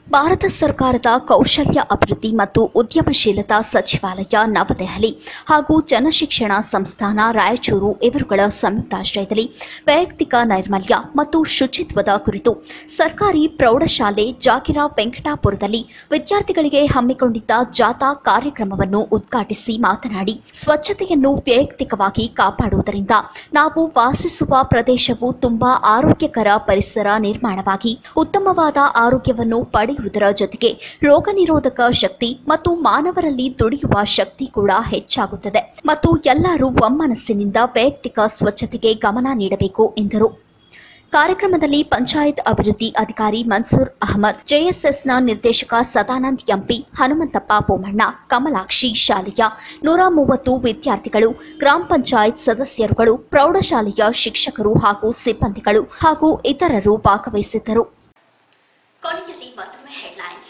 ಭಾರತ ಸರ್ಕಾರದ ಕೌಶಲ್ಯ ಅಭಿವೃದ್ಧಿ ಮತ್ತು ಉದ್ಯಮಶೀಲತಾ ಸಚಿವಾಲಯ ನವದೆಹಲಿ ಹಾಗೂ ಜನಶಿಕ್ಷಣ ಸಂಸ್ಥಾನ ರಾಯಚೂರು ಇವರುಗಳ ಸಂಯುಕ್ತಾಶ್ರಯದಲ್ಲಿ ವೈಯಕ್ತಿಕ ನೈರ್ಮಲ್ಯ ಮತ್ತು ಶುಚಿತ್ವದ ಕುರಿತು ಸರ್ಕಾರಿ ಪ್ರೌಢಶಾಲೆ ಜಾಗಿರಾ ವೆಂಕಟಾಪುರದಲ್ಲಿ ವಿದ್ಯಾರ್ಥಿಗಳಿಗೆ ಹಮ್ಮಿಕೊಂಡಿದ್ದ ಜಾಥಾ ಕಾರ್ಯಕ್ರಮವನ್ನು ಉದ್ಘಾಟಿಸಿ ಮಾತನಾಡಿ ಸ್ವಚ್ಛತೆಯನ್ನು ವೈಯಕ್ತಿಕವಾಗಿ ಕಾಪಾಡುವುದರಿಂದ ನಾವು ವಾಸಿಸುವ ಪ್ರದೇಶವು ತುಂಬಾ ಆರೋಗ್ಯಕರ ಪರಿಸರ ನಿರ್ಮಾಣವಾಗಿ ಉತ್ತಮವಾದ ಆರೋಗ್ಯವನ್ನು ಪಡೆಯುವುದರ ಜೊತೆಗೆ ರೋಗ ನಿರೋಧಕ ಶಕ್ತಿ ಮತ್ತು ಮಾನವರಲ್ಲಿ ದುಡಿಯುವ ಶಕ್ತಿ ಕೂಡ ಹೆಚ್ಚಾಗುತ್ತದೆ ಮತ್ತು ಎಲ್ಲರೂ ಒಮ್ಮನಸ್ಸಿನಿಂದ ವೈಯಕ್ತಿಕ ಸ್ವಚ್ಛತೆಗೆ ಗಮನ ನೀಡಬೇಕು ಎಂದರು ಕಾರ್ಯಕ್ರಮದಲ್ಲಿ ಪಂಚಾಯತ್ ಅಭಿವೃದ್ಧಿ ಅಧಿಕಾರಿ ಮನ್ಸೂರ್ ಅಹಮದ್ ಜೆಎಸ್ಎಸ್ನ ನಿರ್ದೇಶಕ ಸದಾನಂದ್ ಎಂಪಿ ಹನುಮಂತಪ್ಪ ಬೋಮಣ್ಣ ಕಮಲಾಕ್ಷಿ ಶಾಲೆಯ ನೂರ ಮೂವತ್ತು ವಿದ್ಯಾರ್ಥಿಗಳು ಗ್ರಾಮ ಪಂಚಾಯತ್ ಸದಸ್ಯರುಗಳು ಪ್ರೌಢಶಾಲೆಯ ಶಿಕ್ಷಕರು ಹಾಗೂ ಸಿಬ್ಬಂದಿಗಳು ಹಾಗೂ ಇತರರು ಭಾಗವಹಿಸಿದ್ದರು ಕೊನೆಯಲ್ಲಿ ಮತ್ತೊಮ್ಮೆ ಹೆಡ್ಲೈನ್ಸ್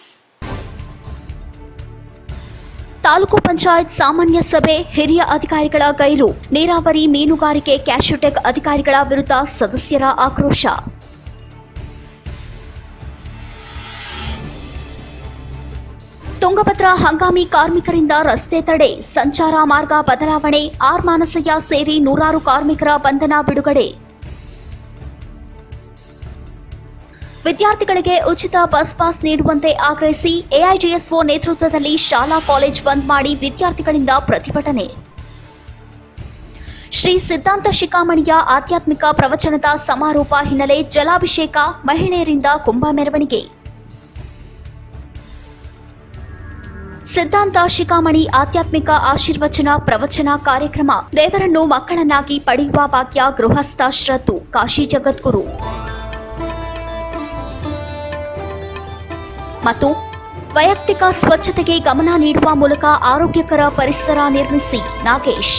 ತಾಲೂಕು ಪಂಚಾಯತ್ ಸಾಮಾನ್ಯ ಸಭೆ ಹಿರಿಯ ಅಧಿಕಾರಿಗಳ ಗೈರು ನೀರಾವರಿ ಮೀನುಗಾರಿಕೆ ಕ್ಯಾಶುಟೆಕ್ ಅಧಿಕಾರಿಗಳ ವಿರುದ್ಧ ಸದಸ್ಯರ ಆಕ್ರೋಶ ತುಂಗಭದ್ರಾ ಹಂಗಾಮಿ ಕಾರ್ಮಿಕರಿಂದ ರಸ್ತೆ ತಡೆ ಸಂಚಾರ ಮಾರ್ಗ ಬದಲಾವಣೆ ಆರ್ ಮಾನಸಯ್ಯ ಸೇರಿ ನೂರಾರು ಕಾರ್ಮಿಕರ ಬಂಧನ ಬಿಡುಗಡೆ ವಿದ್ಯಾರ್ಥಿಗಳಿಗೆ ಉಚಿತ ಬಸ್ ಪಾಸ್ ನೀಡುವಂತೆ ಆಗ್ರಹಿಸಿ ಎಐಜಿಎಸ್ಒ ನೇತೃತ್ವದಲ್ಲಿ ಶಾಲಾ ಕಾಲೇಜ್ ಬಂದ್ ಮಾಡಿ ವಿದ್ಯಾರ್ಥಿಗಳಿಂದ ಪ್ರತಿಭಟನೆ ಶ್ರೀ ಸಿದ್ಧಾಂತ ಶಿಖಾಮಣಿಯ ಆಧ್ಯಾತ್ಮಿಕ ಪ್ರವಚನದ ಸಮಾರೋಪ ಹಿನ್ನೆಲೆ ಜಲಾಭಿಷೇಕ ಮಹಿಳೆಯರಿಂದ ಕುಂಭ ಮೆರವಣಿಗೆ ಸಿದ್ಧಾಂತ ಶಿಖಾಮಣಿ ಆಧ್ಯಾತ್ಮಿಕ ಆಶೀರ್ವಚನ ಪ್ರವಚನ ಕಾರ್ಯಕ್ರಮ ದೇವರನ್ನು ಮಕ್ಕಳನ್ನಾಗಿ ಪಡೆಯುವ ಭಾಗ್ಯ ಗೃಹಸ್ಥ ಶ್ರದ್ದು ಕಾಶಿ ಜಗದ್ಗುರು ಮತ್ತು ವೈಯಕ್ತಿಕ ಸ್ವಚ್ಛತೆಗೆ ಗಮನ ನೀಡುವ ಮೂಲಕ ಆರೋಗ್ಯಕರ ಪರಿಸರ ನಿರ್ಮಿಸಿ ನಾಗೇಶ್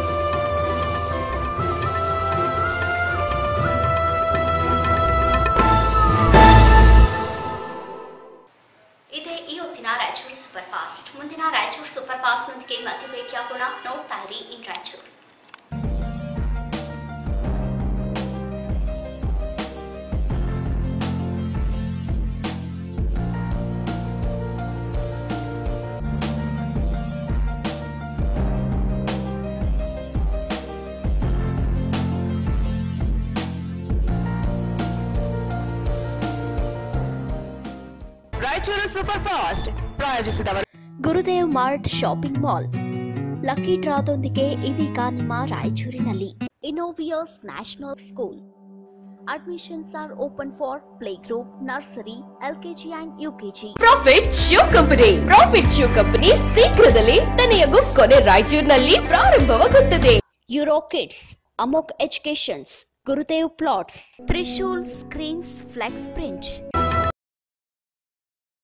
ಇದೇ ಈ ಹೊತ್ತಿನ ರಾಯಚೂರು ಸೂಪರ್ ಫಾಸ್ಟ್ ಮುಂದಿನ ರಾಯಚೂರು ಸೂಪರ್ ಫಾಸ್ಟ್ನೊಂದಿಗೆ ಮತ್ತೆ ಭೇಟಿಯಾಗೋಣ ನೋಡ್ತಾ ಇರಿ in Raichur Raichur super fast ಪ್ರಾಯೋಜಿಸಿದವರು Gurudev mart shopping mall lucky ಡ್ರಾದೊಂದಿಗೆ ಇದೀಗ ನಿಮ್ಮ ರಾಯಚೂರಿನಲ್ಲಿ ಇನೋವಿಯರ್ಸ್ national school admissions are open for play group nursery LKG and UKG profit shoe company profit shoe company ಶೀಘ್ರದಲ್ಲೇ ತನೆಯಗೂ ಕೊನೆ ರಾಯಚೂರಿನಲ್ಲಿ ಪ್ರಾರಂಭವಾಗುತ್ತದೆ ಯುರೋ ಕಿಡ್ಸ್ ಅಮೋಕ್ educations Gurudev plots Trishul screens flex print